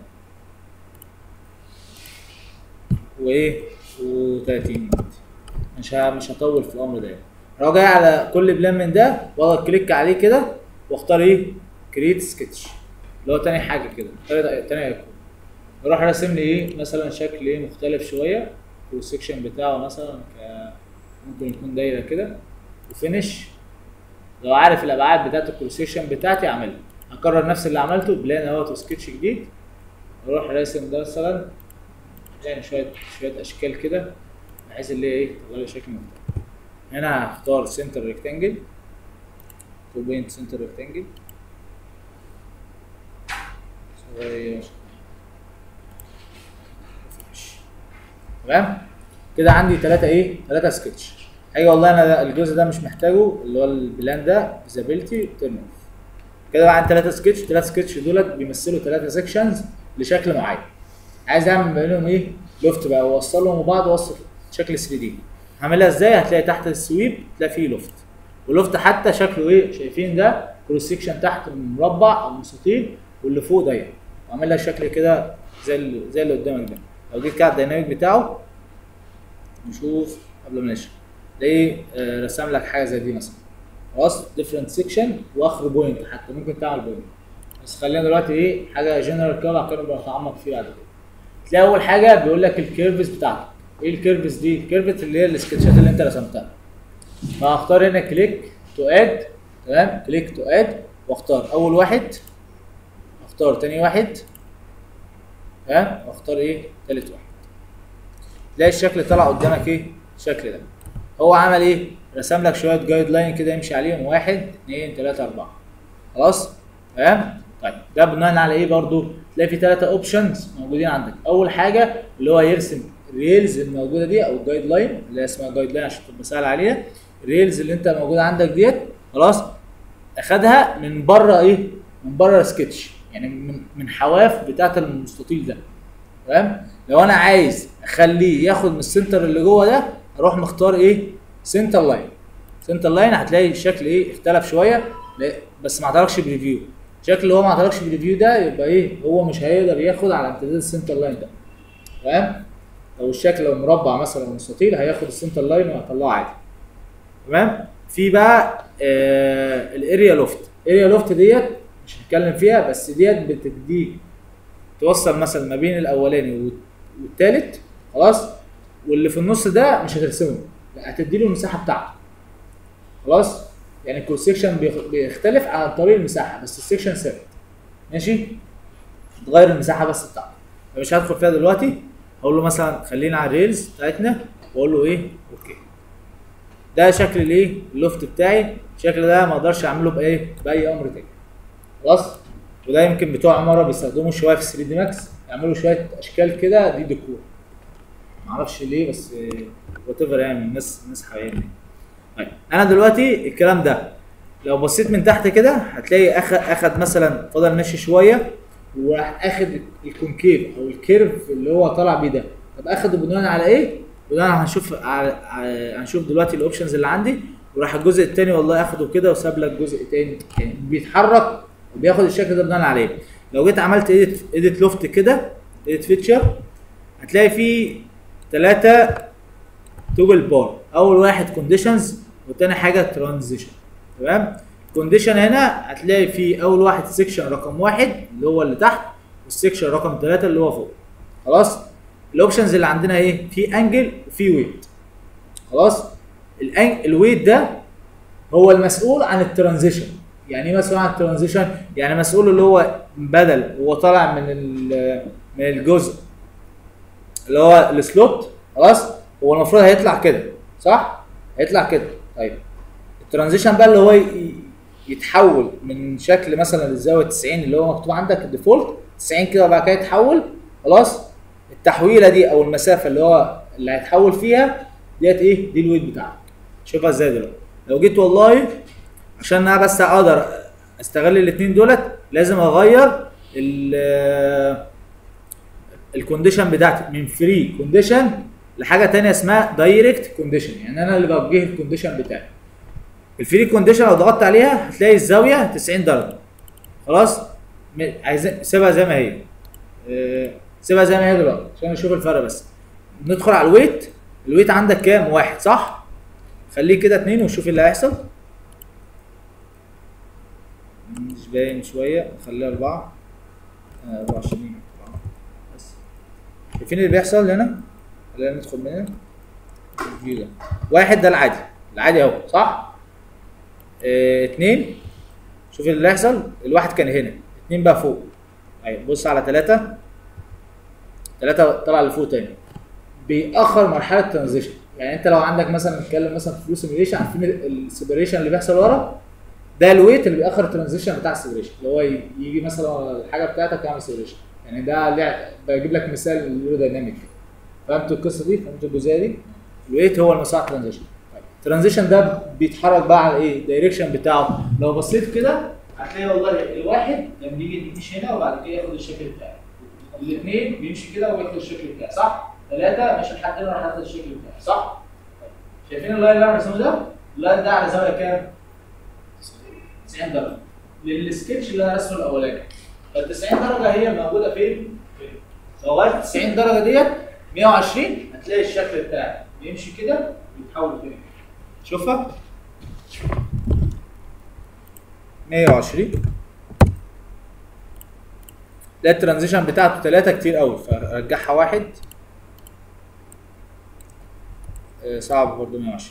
وايه و30 مش ه- مش هطول في الامر ده اروح جاي على كل بلان من ده واضغط كليك عليه كده واختار ايه كريت سكتش اللي هو تاني حاجه كده تاني تاني ايقونه اروح راسم لي ايه مثلا شكل ايه مختلف شويه والسكشن بتاعه مثلا ك ممكن يكون دايره كده وفينش لو عارف الابعاد بتاعت الكروسيشن بتاعتي اعملها هكرر نفس اللي عملته بلان اهوت وسكتش جديد اروح راسم ده مثلا يعني شويه شويه اشكال كده بحيث اللي هي ايه تطلع لي شكل مختلف هنا هختار سنتر ريكتانجل تو بوينت سنتر ريكتانجل صغير تمام كده عندي ثلاثة ايه ثلاثة سكتش اي والله انا ده- الجزء ده مش محتاجه اللي هو البلان ده فيزابيلتي تيرن اوف كده بقى عندي ثلاثة سكتش ثلاثة سكتش دولت بيمثلوا ثلاثة سيكشنز لشكل معين عايز اعمل ما بينهم ايه لوفت بقى واوصلهم ببعض واوصل شكل 3 دي هعملها ازاي هتلاقي تحت السويب تلاقي فيه لوفت واللوفت حتى شكله ايه شايفين ده كروس سيكشن تحت مربع او مستطيل واللي فوق ضيق واعمل لها شكل كده زي اللي زي اللي قدامك ده لو جيت كده على الديناميك بتاعه نشوف قبل ما نشرح تلاقيه آه، رسم لك حاجه زي دي مثلا خلاص ديفرنت سيكشن واخر بوينت حتى ممكن تعمل بوينت بس خلينا دلوقتي ايه حاجه جنرال كده بعد كده بنتعمق فيه بعد كده تلاقي اول حاجه بيقول لك الكيرفز بتاعتك ايه الكيرفز دي الكيرفز اللي هي السكتشات اللي انت رسمتها فهختار هنا كليك تو اد تمام كليك تو اد واختار اول واحد اختار تاني واحد تمام واختار ايه تالت واحد تلاقي الشكل طلع قدامك ايه الشكل ده هو عمل ايه رسم لك شويه جايد لاين كده يمشي عليهم واحد اثنين ثلاثه اربعه خلاص تمام طيب ده بناء على ايه برضو تلاقي في ثلاثه اوبشنز موجودين عندك اول حاجه اللي هو يرسم الريلز الموجوده دي او الجايد لاين اللي هي اسمها جايد لاين عشان تبقى سهل عليها الريلز اللي انت موجوده عندك ديت خلاص اخدها من بره ايه من بره سكتش يعني من من حواف بتاعه المستطيل ده تمام لو انا عايز اخليه ياخد من السنتر اللي جوه ده اروح مختار ايه سنتر لاين سنتر لاين هتلاقي الشكل ايه اختلف شويه لا- بس ما اعتركش بريفيو الشكل اللي هو ما اعتركش بريفيو ده يبقى ايه هو مش هيقدر ياخد على امتداد السنتر لاين ده تمام لو الشكل لو مربع مثلا أو مستطيل هياخد السنتر لاين وهيطلعه عادي تمام في بقى آه الاريا لوفت اريا لوفت ديت مش هنتكلم فيها بس ديت بتديك توصل مثلا ما بين الاولاني والت- والتالت خلاص واللي في النص ده مش هترسمه لا هتدي له المساحه بتاعته خلاص يعني الكروس سيكشن بيخ- بيختلف عن طريق المساحه بس السيكشن ثابت ماشي تغير المساحه بس بتاعته فمش هدخل فيها دلوقتي هقول له مثلا خلينا على الريلز بتاعتنا واقول له ايه اوكي ده شكل الايه اللوفت بتاعي الشكل ده ما اقدرش اعمله بايه باي امر تاني خلاص وده يمكن بتوع عماره بيستخدموا شويه في 3 دي ماكس يعملوا شويه اشكال كده دي ديكور معرفش ليه بس وات ايفر يعني الناس الناس حوالينا طيب انا دلوقتي الكلام ده لو بصيت من تحت كده هتلاقي اخد اخد مثلا فضل ماشي شويه وراح اخد الكونكيف او الكيرف اللي هو طالع بيه ده طب اخده بناء على ايه؟ بناء على هنشوف على على- هنشوف دلوقتي الاوبشنز اللي عندي وراح الجزء الثاني والله اخده كده وساب لك جزء تاني يعني بيتحرك وبياخد الشكل ده بناء عليه لو جيت عملت ايديت ايديت لوفت كده ايديت فيتشر هتلاقي فيه ثلاثة توجل بار اول واحد كونديشنز وتاني حاجه ترانزيشن تمام الكونديشن هنا هتلاقي في اول واحد سيكشن رقم واحد اللي هو اللي تحت والسيكشن رقم ثلاثة اللي هو فوق خلاص الاوبشنز اللي عندنا ايه في انجل وفي ويت خلاص الأن... الويت ده هو المسؤول عن الترانزيشن يعني ايه مسؤول عن الترانزيشن يعني مسؤول اللي هو بدل هو طالع من ال- من الجزء اللي هو السلوت خلاص هو المفروض هيطلع كده صح هيطلع كده طيب الترانزيشن بقى اللي هو ي- يتحول من شكل مثلا الزاويه 90 اللي هو مكتوب عندك الديفولت 90 كده وبعد كده يتحول خلاص التحويله دي او المسافه اللي هو اللي هيتحول فيها ديت ايه دي الويت بتاعك شوفها ازاي دلوقتي لو جيت والله عشان انا بس اقدر استغل الاثنين دولت لازم اغير ال الكونديشن بتاعتي من فري كونديشن لحاجه تانية اسمها دايركت كونديشن يعني انا اللي بوجه الكونديشن بتاعي الفري كونديشن لو ضغطت عليها هتلاقي الزاويه 90 درجه خلاص م- عايزين سيبها زي ما هي آه، سيبها زي ما هي دلوقتي عشان نشوف الفرق بس ندخل على الويت الويت عندك كام واحد صح خليه كده اتنين وشوف إيه اللي هيحصل مش باين شويه نخليها اربعه آه، 24 أربعة. بس شايفين اللي بيحصل هنا خلينا ندخل من هنا الفيو ده واحد ده العادي العادي اهو صح اه اتنين شوف اللي هيحصل الواحد كان هنا اتنين بقى فوق ايوه بص على تلاتة تلاتة طلع لفوق تاني بيأخر مرحلة ترانزيشن يعني انت لو عندك مثلا نتكلم مثلا في فلو سيميوليشن عارفين السيبريشن اللي بيحصل ورا ده الويت اللي بيأخر الترانزيشن بتاع السيبريشن اللي هو ي- يجي مثلا الحاجة بتاعتك يعمل سيبريشن يعني ده لع- بجيب لك مثال اليورودايناميك فهمتوا القصة دي؟ فهمتوا الجزئية دي؟ الويت هو المسار ترانزيشن الترانزيشن ده بيتحرك بقى على ايه؟ الدايركشن بتاعه لو بصيت كده هتلاقي والله الواحد لما بيجي يمشي هنا وبعد كده ياخد الشكل بتاعه الاثنين بيمشي كده وياخد الشكل بتاعه صح؟ ثلاثة ماشي لحد هنا راح ياخد الشكل بتاعه صح؟ طيب. شايفين اللاين اللي انا مرسومه ده؟ اللاين ده على زاوية كام؟ 90 درجة للسكتش اللي انا رسمه الاولاني فال 90 درجة هي موجودة فين؟ فين؟ لو غيرت 90 درجة ديت 120 هتلاقي الشكل بتاعك بيمشي كده ويتحول كده شوفها 120 ده الترانزيشن بتاعته ثلاثة كتير قوي فرجعها واحد آه، صعب برضه 120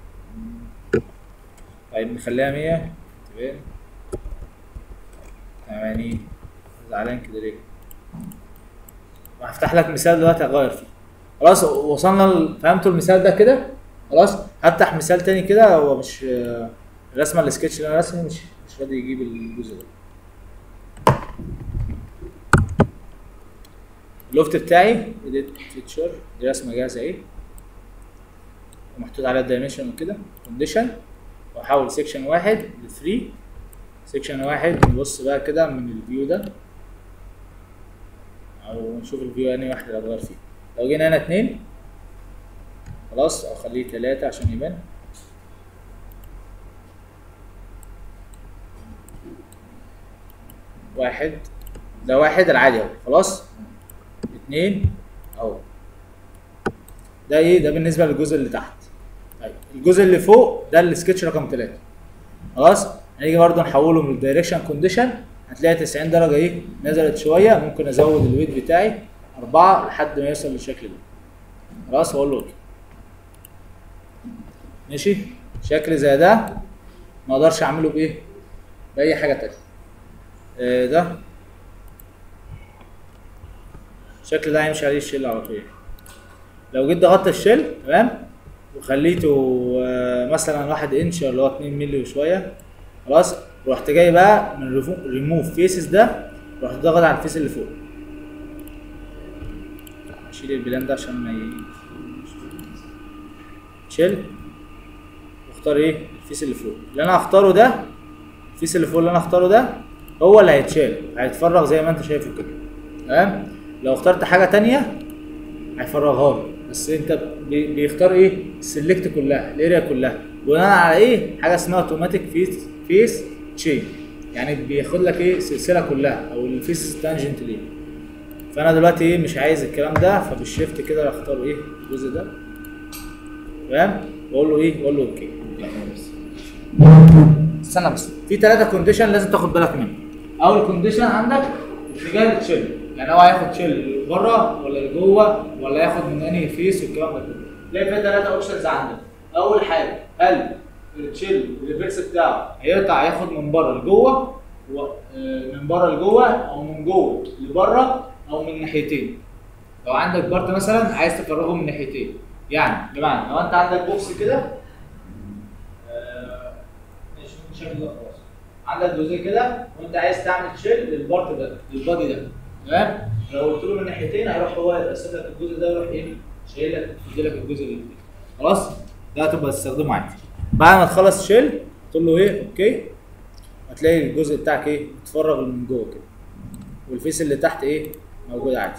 طيب نخليها 100 تبان 80 زعلان كده ليه؟ وهفتح لك مثال دلوقتي اغير فيه خلاص وصلنا ل- فهمتوا المثال ده كده خلاص هفتح مثال تاني كده هو مش آه، الرسمه السكتش اللي انا رسمه مش مش راضي يجيب الجزء ده اللوفت بتاعي اديت فيتشر دي رسمه جاهزه اهي ومحطوط عليها الدايمنشن وكده كونديشن واحول سيكشن واحد ل 3 سيكشن واحد نبص بقى كده من الفيو ده او نشوف الفيو انهي واحد اللي هتغير فيه لو جينا هنا اتنين خلاص او خليه تلاتة عشان يبان واحد ده واحد العادي اهو خلاص اتنين اهو ده ايه ده بالنسبه للجزء اللي تحت طيب الجزء اللي فوق ده السكتش رقم تلاتة خلاص هنيجي برضه نحوله من الدايركشن كونديشن هتلاقي 90 درجه ايه نزلت شويه ممكن ازود الويت بتاعي أربعة لحد ما يوصل للشكل ده خلاص واقول له اوكي ماشي شكل زي ده ما اقدرش اعمله بايه باي حاجه تانية آه ده الشكل ده هيمشي عليه الشيل على طول لو جيت ضغطت الشيل تمام وخليته آه، مثلا واحد انش اللي هو 2 مللي وشويه خلاص ورحت جاي بقى من ريموف فيسز ده رحت ضاغط على الفيس اللي فوق اشيل البلان ده عشان ما ي... شيل واختار ايه الفيس اللي فوق اللي انا هختاره ده الفيس اللي فوق اللي انا هختاره ده هو اللي هيتشال هيتفرغ زي ما انت شايفه كده تمام لو اخترت حاجه تانية هيفرغها لي بس انت بي- بيختار ايه السلكت كلها الاريا كلها بناء على ايه حاجه اسمها اوتوماتيك فيس فيس تشين يعني بياخد لك ايه السلسله كلها او الفيس تانجنت ليه فانا دلوقتي ايه مش عايز الكلام ده فبالشيفت كده اختار ايه الجزء ده تمام واقول له ايه واقول له اوكي استنى بس في ثلاثه كونديشن لازم تاخد بالك منهم اول كونديشن عندك اتجاه التشيل يعني هو هياخد تشيل بره ولا لجوه ولا ياخد من انهي فيس والكلام ده كله تلاقي في ثلاثه اوبشنز عندك اول حاجه هل التشيل الريفرس بتاعه هيقطع ياخد من بره لجوه و- آه، من بره لجوه او من جوه لبره او من ناحيتين لو عندك بارت مثلا عايز تفرغه من ناحيتين يعني بمعنى لو انت عندك بوكس كده آه، ماشي ممكن شكل ده خلاص عندك جزء كده وانت عايز تعمل تشيل للبارت ده للبادي ده تمام لو قلت له من ناحيتين هيروح هو يقسم لك الجزء ده ويروح ايه شايل لك يدي لك الجزء اللي فيه خلاص ده هتبقى تستخدمه عادي بعد ما تخلص شيل تقول له ايه اوكي هتلاقي الجزء بتاعك ايه متفرغ من جوه كده والفيس اللي تحت ايه موجود عادي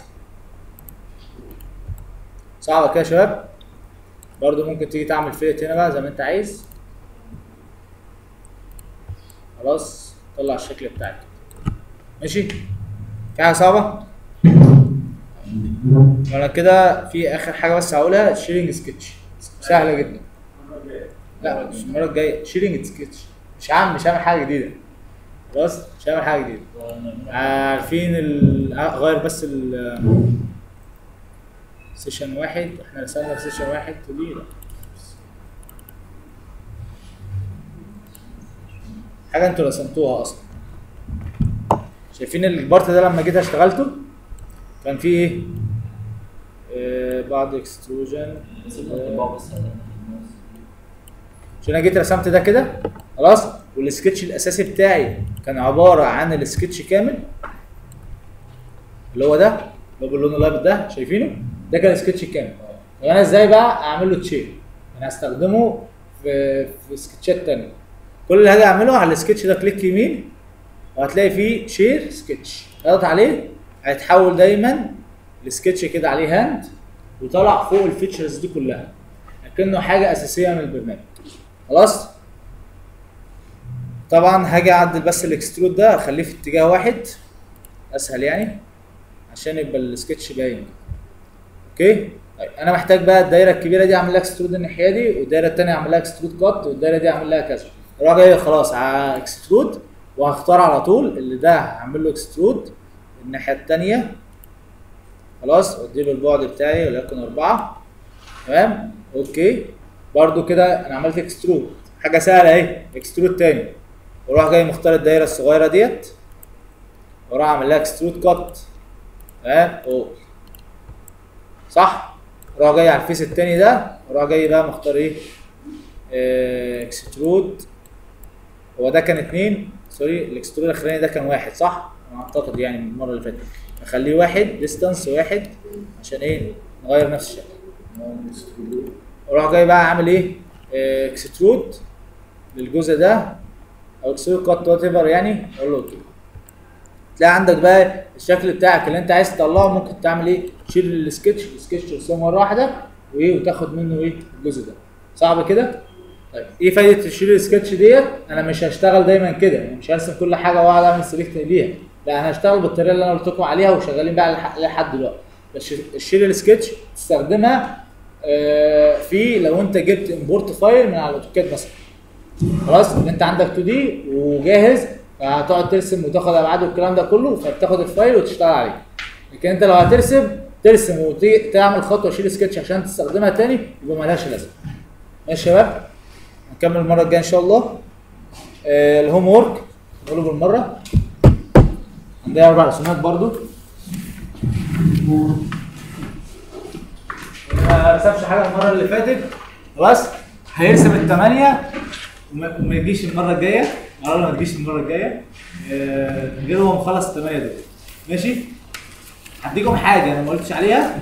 صعبه كده يا شباب برضو ممكن تيجي تعمل فيت هنا بقى زي ما انت عايز خلاص طلع الشكل بتاعك ماشي في حاجه صعبه وانا كده في اخر حاجه بس هقولها شيرنج سكتش سهله جدا لا مش المره الجايه شيرنج سكتش مش هعمل مش هعمل حاجه جديده خلاص مش هعمل حاجه جديده عارفين ال... غير بس ال سيشن واحد احنا رسمنا في سيشن واحد تقولي لا حاجه انتوا رسمتوها اصلا شايفين البارت ده لما جيت اشتغلته كان فيه ايه آه بعض اكستروجن عشان انا جيت رسمت ده كده خلاص والسكتش الاساسي بتاعي كان عباره عن السكتش كامل اللي هو ده اللي هو باللون الابيض ده شايفينه ده كان السكتش كامل طب انا ازاي بقى اعمل له تشيل انا هستخدمه في في سكتشات تانية كل اللي هاجي اعمله على السكتش ده كليك يمين وهتلاقي فيه شير سكتش اضغط عليه هيتحول دايما السكتش كده عليه هاند وطلع فوق الفيتشرز دي كلها لكنه حاجه اساسيه من البرنامج خلاص طبعا هاجي اعدل بس الاكسترود ده اخليه في اتجاه واحد اسهل يعني عشان يبقى السكتش باين اوكي طيب انا محتاج بقى الدايره الكبيره دي اعمل لها اكسترود الناحيه دي والدايره الثانيه اعمل لها اكسترود كات والدايره دي اعمل لها كذا اروح جاي خلاص على اكسترود وهختار على طول اللي ده هعمل له اكسترود الناحيه الثانيه خلاص واديله البعد بتاعي وليكن أربعة تمام اوكي برضو كده انا عملت اكسترود حاجه سهله اهي اكسترود تاني واروح جاي مختار الدايره الصغيره ديت واروح اعمل لها اكسترود كات تمام او صح اروح جاي على الفيس التاني ده واروح جاي بقى مختار ايه آه، اكسترود هو ده كان اتنين سوري الاكسترود الاخراني ده كان واحد صح؟ انا اعتقد يعني من المره اللي فاتت اخليه واحد ديستانس واحد عشان ايه نغير نفس الشكل اروح جاي بقى عامل ايه آه، اكسترود للجزء ده او اكسترود كات وات ايفر يعني اقول له اوكي تلاقي عندك بقى الشكل بتاعك اللي انت عايز تطلعه ممكن تعمل ايه تشيل السكتش السكتش ترسمه مره واحده وايه وتاخد منه ايه الجزء ده صعب كده طيب ايه فايده تشيل السكتش ديت انا مش هشتغل دايما كده يعني مش هرسم كل حاجه واقعد اعمل سيلكت ليها لا انا هشتغل بالطريقه اللي انا قلت لكم عليها وشغالين بقى لح- لحد دلوقتي بس شيل السكتش تستخدمها آه، في لو انت جبت امبورت فايل من على الاوتوكاد مثلا خلاص ان انت عندك 2 دي وجاهز فهتقعد ترسم وتاخد ابعاد والكلام ده كله فبتاخد الفايل وتشتغل عليه لكن انت لو هترسم ترسم وتعمل خطوه شيل سكتش عشان تستخدمها تاني يبقى ملهاش لازمه ماشي يا شباب هنكمل المره الجايه ان شاء الله آه الهوم وورك نقوله بالمره عندنا اربع رسومات برضو ما رسمش حاجه المره اللي فاتت خلاص هيرسم الثمانيه وما وما يجيش المره الجايه قال ما تجيش المره الجايه آه، غير هو مخلص الثمانيه دول ماشي هديكم حاجه انا ما قلتش عليها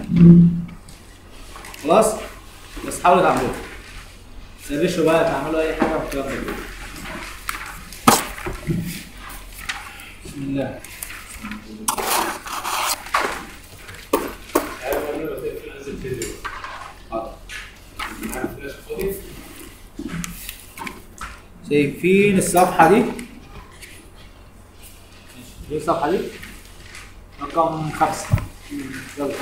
خلاص بس حاولوا تعملوها سرشوا بقى تعملوا اي حاجه في الكلام ده كله. بسم الله عارف قبل ما تقفل انزل فيديو حاضر عارف فلاش فاضي شايفين الصفحة دي؟ ماشي، دي الصفحة دي؟ رقم خمسة يلا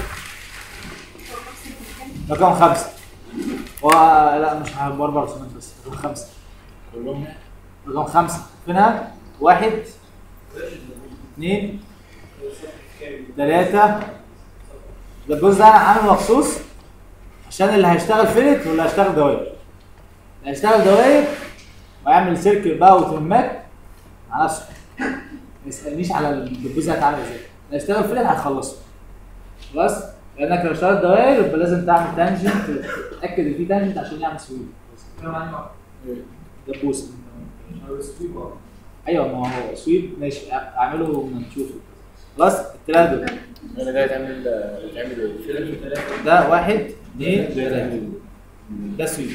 رقم خمسة هو لا مش بأربع رسومات بس رقم خمسة كلهم رقم خمسة فينها واحد اثنين ثلاثة ده الجزء ده انا عامل مخصوص عشان اللي هيشتغل فيلت واللي هيشتغل دوائر اللي هيشتغل دوائر ويعمل سيركل بقى وتمات مع نفسه ما يسألنيش على الدبوس ده هيتعمل ازاي اللي هيشتغل فيلت هيخلصه خلاص لانك لو اشتغلت دوائر يبقى لازم تعمل تانجنت تتاكد ان في تانجنت عشان يعمل سويب كده معايا مع دبوس السويب اه ايوه ما هو سويب ماشي اعمله لما نشوفه خلاص الثلاثه دول انا ده يتعمل يتعمل ايه؟ فيلم ثلاثة ده واحد اثنين ثلاثه ده سويب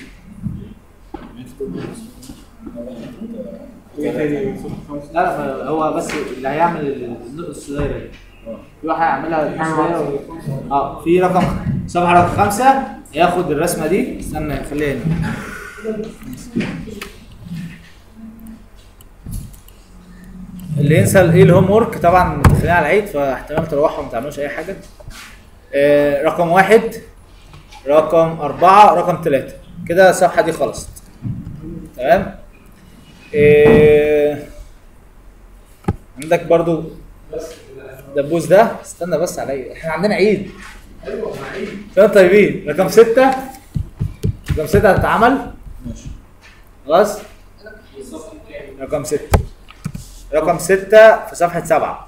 وايه تاني؟ لا لا ما هو بس اللي هيعمل النص دايره دي في واحد هيعملها نص دايره اه في رقم صفحه رقم خمسه ياخد الرسمه دي استنى خليها هنا اللي ينسى ايه الهوم ورك طبعا داخلين على العيد فاحتمال تروحوا وما تعملوش اي حاجه آه رقم واحد رقم أربعة رقم ثلاثة كده الصفحة دي خلصت تمام إيه... عندك برضو بس كده دبوس ده استنى بس عليا احنا عندنا عيد ايوه مع عيد كده طيبين رقم ستة رقم ستة هتتعمل ماشي خلاص الصف كام؟ رقم ستة رقم ستة في صفحة سبعة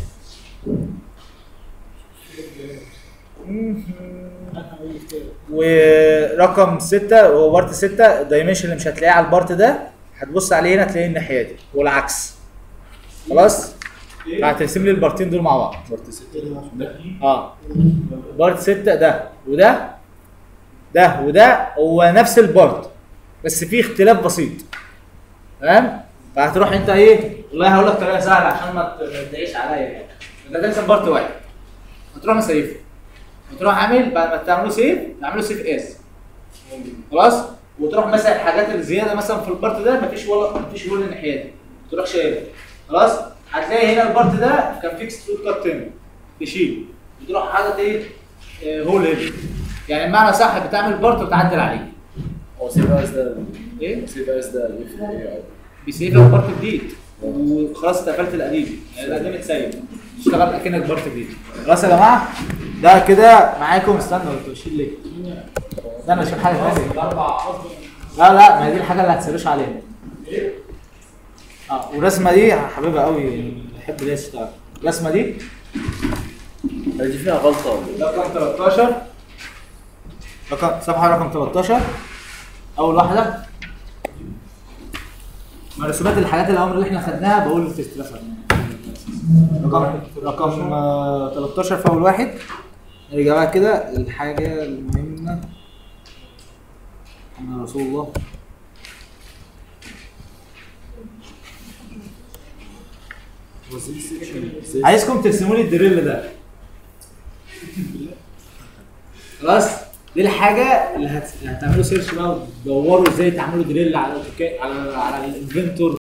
ورقم ستة هو بارت ستة الدايمنشن اللي مش هتلاقيه على البارت ده هتبص عليه هنا تلاقيه الناحية دي والعكس خلاص هترسم لي البارتين دول مع بعض بارت ستة ده اه بارت ستة ده وده ده وده هو نفس البارت بس فيه اختلاف بسيط تمام فهتروح انت ايه والله هقول لك طريقه سهله عشان ما ت- ما تضايقش عليا يعني انت ترسم بارت واحد هتروح مسيفه وتروح عامل بعد ما تعمله سيف تعمله سيف اس خلاص وتروح مثلا الحاجات الزياده مثلا في البارت ده مفيش ولا مفيش ولا الناحيه دي تروح شايلها خلاص هتلاقي هنا البارت ده كان فيه اكسترود كات تاني تشيل وتروح حاطط ايه آه، هول هنا يعني بمعنى صح بتعمل بارت وتعدل عليه هو سي بي اس ده ايه سي بي اس ده بيفرق ايه أو- بيسيبك بارت جديد وخلاص انت قفلت القديم يعني القديم اتسيب تشتغل اكنك بارت جديد خلاص يا جماعه ده كده معاكم استنى انتوا بتشيل ليه؟ استنى اشوف حاجه ثانيه الاربع قصدي لا لا ما هي دي الحاجه اللي هتسيرش عليها اه والرسمه دي حبيبها قوي بحب ليه اشتغل الرسمه دي دي فيها غلطة ولا ايه؟ رقم 13 رقم صفحه رقم 13 اول واحده مرسومات الحاجات الاوامر اللي احنا خدناها بقول في استرسر رقم رقم آه، 13 في اول واحد نرجع بقى كده الحاجه المهمه محمد رسول الله عايزكم ترسموا لي الدريل ده خلاص دي الحاجه اللي هت- هتعملوا سيرش بقى وتدوروا ازاي تعملوا دريل على الأوتوكاد- على على الانفنتور